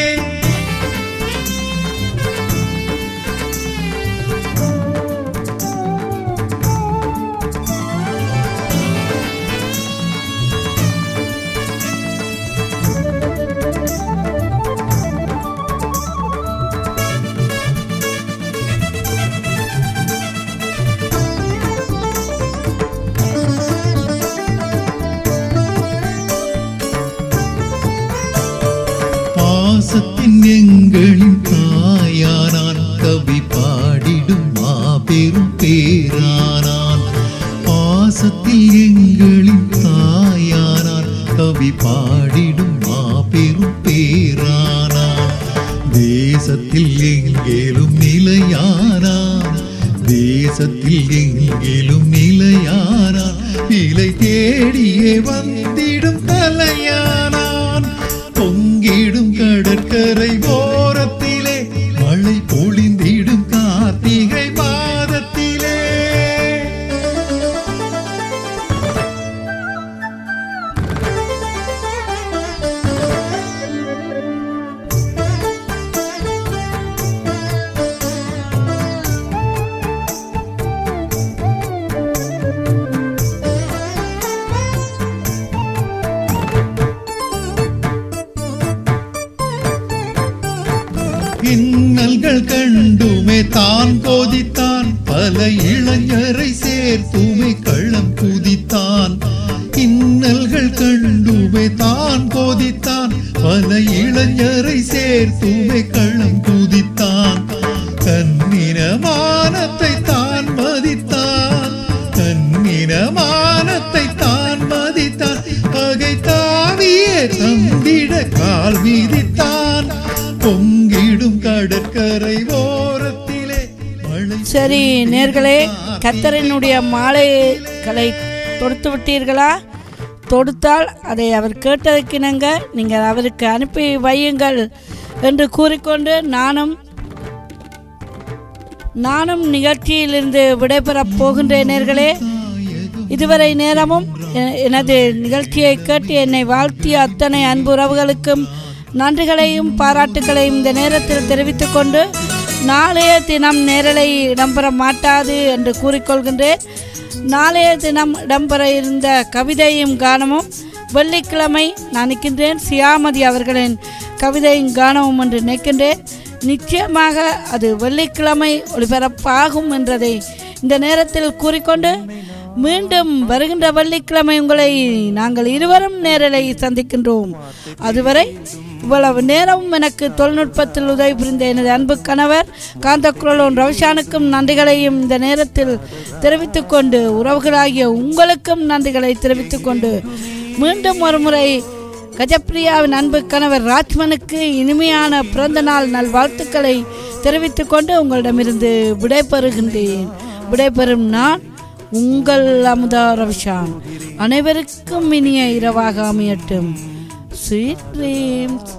பாசத்தின் எங்களின் தாயானான் கவி பாடிடும் மாபெரும் பேரானான் பாசத்தில் எங்களின் தாயானான் கவி பாடிடும் மாபெரும் பேரானான் தேசத்தில் எங்கேலும் நிலையானான் தேசத்தில் எங்கேலும் நிலையானான் நிலை தேடியே வந்திடும் தலையானான் பொங்கிடும் கடற்கரை ஓரத்திலே மழை பொழிந்திடும் கார்த்திகை மாதத்திலே இன்னல்கள் கண்டுமே தான் கோதித்தான் பல இளைஞரை சேர்த்துமே கள்ளம் குதித்தான் இன்னல்கள் கண்டுமே தான் கோதித்தான் பல இளைஞரை சேர்த்துமே கள்ளம் குதித்தான் தன்னினமானத்தை தான் மதித்தான் தன்னினமானத்தை தான் மதித்தான் பகை தாவியே தந்திட கால் மீதித்தான் பொங்கிடும் கடற்கரை ஓரத்திலே மழை சரி நேர்களே கத்தரினுடைய மாலைகளை தொடுத்து விட்டீர்களா தொடுத்தால் அதை அவர் கேட்டதற்கிணங்க நீங்கள் அவருக்கு அனுப்பி வையுங்கள் என்று கூறிக்கொண்டு நானும் நானும் நிகழ்ச்சியிலிருந்து விடைபெறப் போகின்றேன் நேர்களே இதுவரை நேரமும் எ- எனது நிகழ்ச்சியை கேட்டு என்னை வாழ்த்திய அத்தனை அன்பு உறவுகளுக்கும் நன்றிகளையும் பாராட்டுகளையும் இந்த நேரத்தில் தெரிவித்துக் கொண்டு நாளைய தினம் நேரலை இடம்பெற மாட்டாது என்று கூறிக்கொள்கின்றேன் நாளைய தினம் இடம்பெற இருந்த கவிதையும் கானமும் வெள்ளிக்கிழமை நான் நிற்கின்றேன் சியாமதி அவர்களின் கவிதையும் கானமும் என்று நினைக்கின்றேன் நிச்சயமாக அது வெள்ளிக்கிழமை ஒளிபரப்பாகும் என்றதை இந்த நேரத்தில் கூறிக்கொண்டு மீண்டும் வருகின்ற வெள்ளிக்கிழமை உங்களை நாங்கள் இருவரும் நேரலை சந்திக்கின்றோம் அதுவரை இவ்வளவு நேரமும் எனக்கு தொழில்நுட்பத்தில் உதவி புரிந்த எனது அன்பு கணவர் காந்தக்குரலோன் ரவிஷானுக்கும் நன்றிகளையும் இந்த நேரத்தில் தெரிவித்துக் கொண்டு உறவுகளாகிய உங்களுக்கும் நன்றிகளை தெரிவித்துக் கொண்டு மீண்டும் ஒரு முறை கஜப்பிரியாவின் அன்பு கணவர் ராஜ்மனுக்கு இனிமையான பிறந்த நாள் நல்வாழ்த்துக்களை தெரிவித்துக் கொண்டு உங்களிடமிருந்து விடைபெறுகின்றேன் விடைபெறும் நான் உங்கள் அமுதா ரவிஷான் அனைவருக்கும் இனிய இரவாக அமையட்டும் ஸ்வீட் ட்ரீம்ஸ்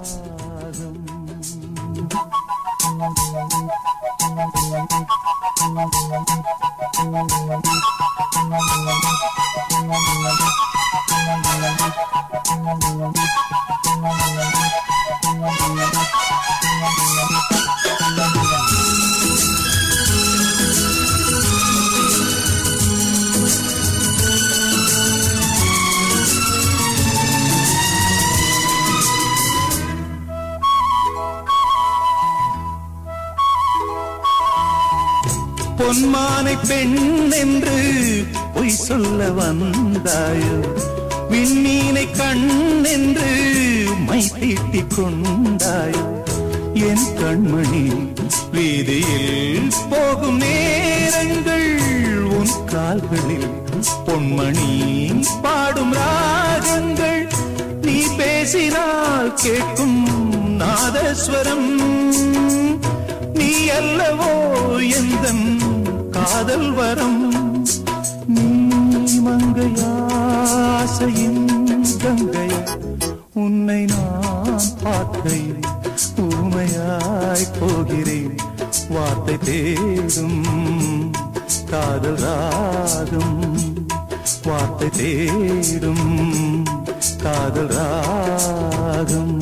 Thank you. பொன்மானை பெண் என்று பொய் சொல்ல வந்தாயோ விண்ணீனை கண் என்று மை தீட்டிக் கொண்டாயோ என் கண்மணி வீதியில் போகும் நேரங்கள் உன் கால்களில் பொன்மணி பாடும் ராகங்கள் நீ பேசினால் கேட்கும் நாதஸ்வரம் நீ அல்லவோ எந்தன் காதல் வரம் நீ மங்கையாசையின் கங்கை உன்னை நான் பார்க்கையில் ஊமையாய் போகிறேன் வார்த்தை தேடும் காதல் ராகம் வார்த்தை தேடும் காதல் ராகம்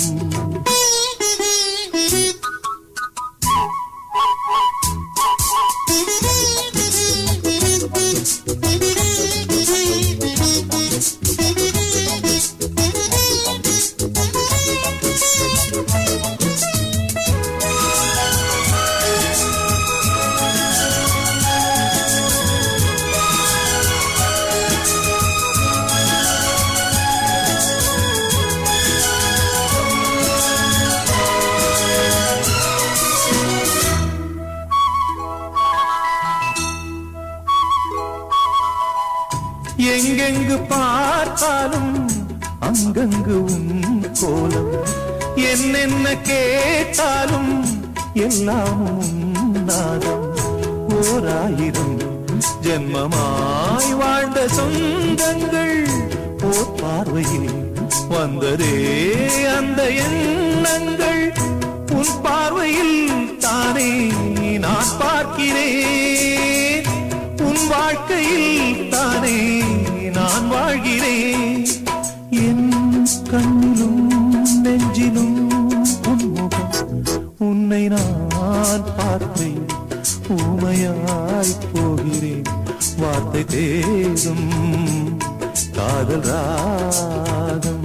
எங்கெங்கு பார்த்தாலும் அங்கங்கு உன் கோலம் என்னென்ன கேட்டாலும் எல்லாம் உன் நாதம் ஓராயிரம் ஜென்மமாய் வாழ்ந்த சொந்தங்கள் ஓர் பார்வையில் வந்ததே அந்த எண்ணங்கள் உன் பார்வையில் தானே நான் பார்க்கிறேன் உன் வாழ்க்கையில் தானே நான் வாழ்கிறேன் என் கண்ணிலும் நெஞ்சிலும் உன்முகம் உன்னை நான் பார்த்தேன் ஊமையாய் போகிறேன் வார்த்தை தேடும் காதல் ராகம்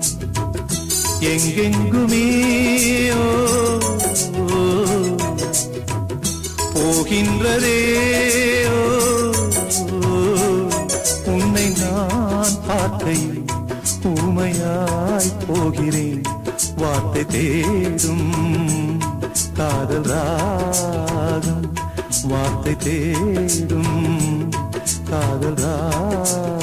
எங்கெங்குமே ஓ, ஓ, போகின்றதே ஓ, ஓ, உன்னை நான் பார்க்கையில் ஊமையாய் போகிறேன் வார்த்தை தேடும் காதல் ராகம் வார்த்தை தேடும் காதல் ராகம்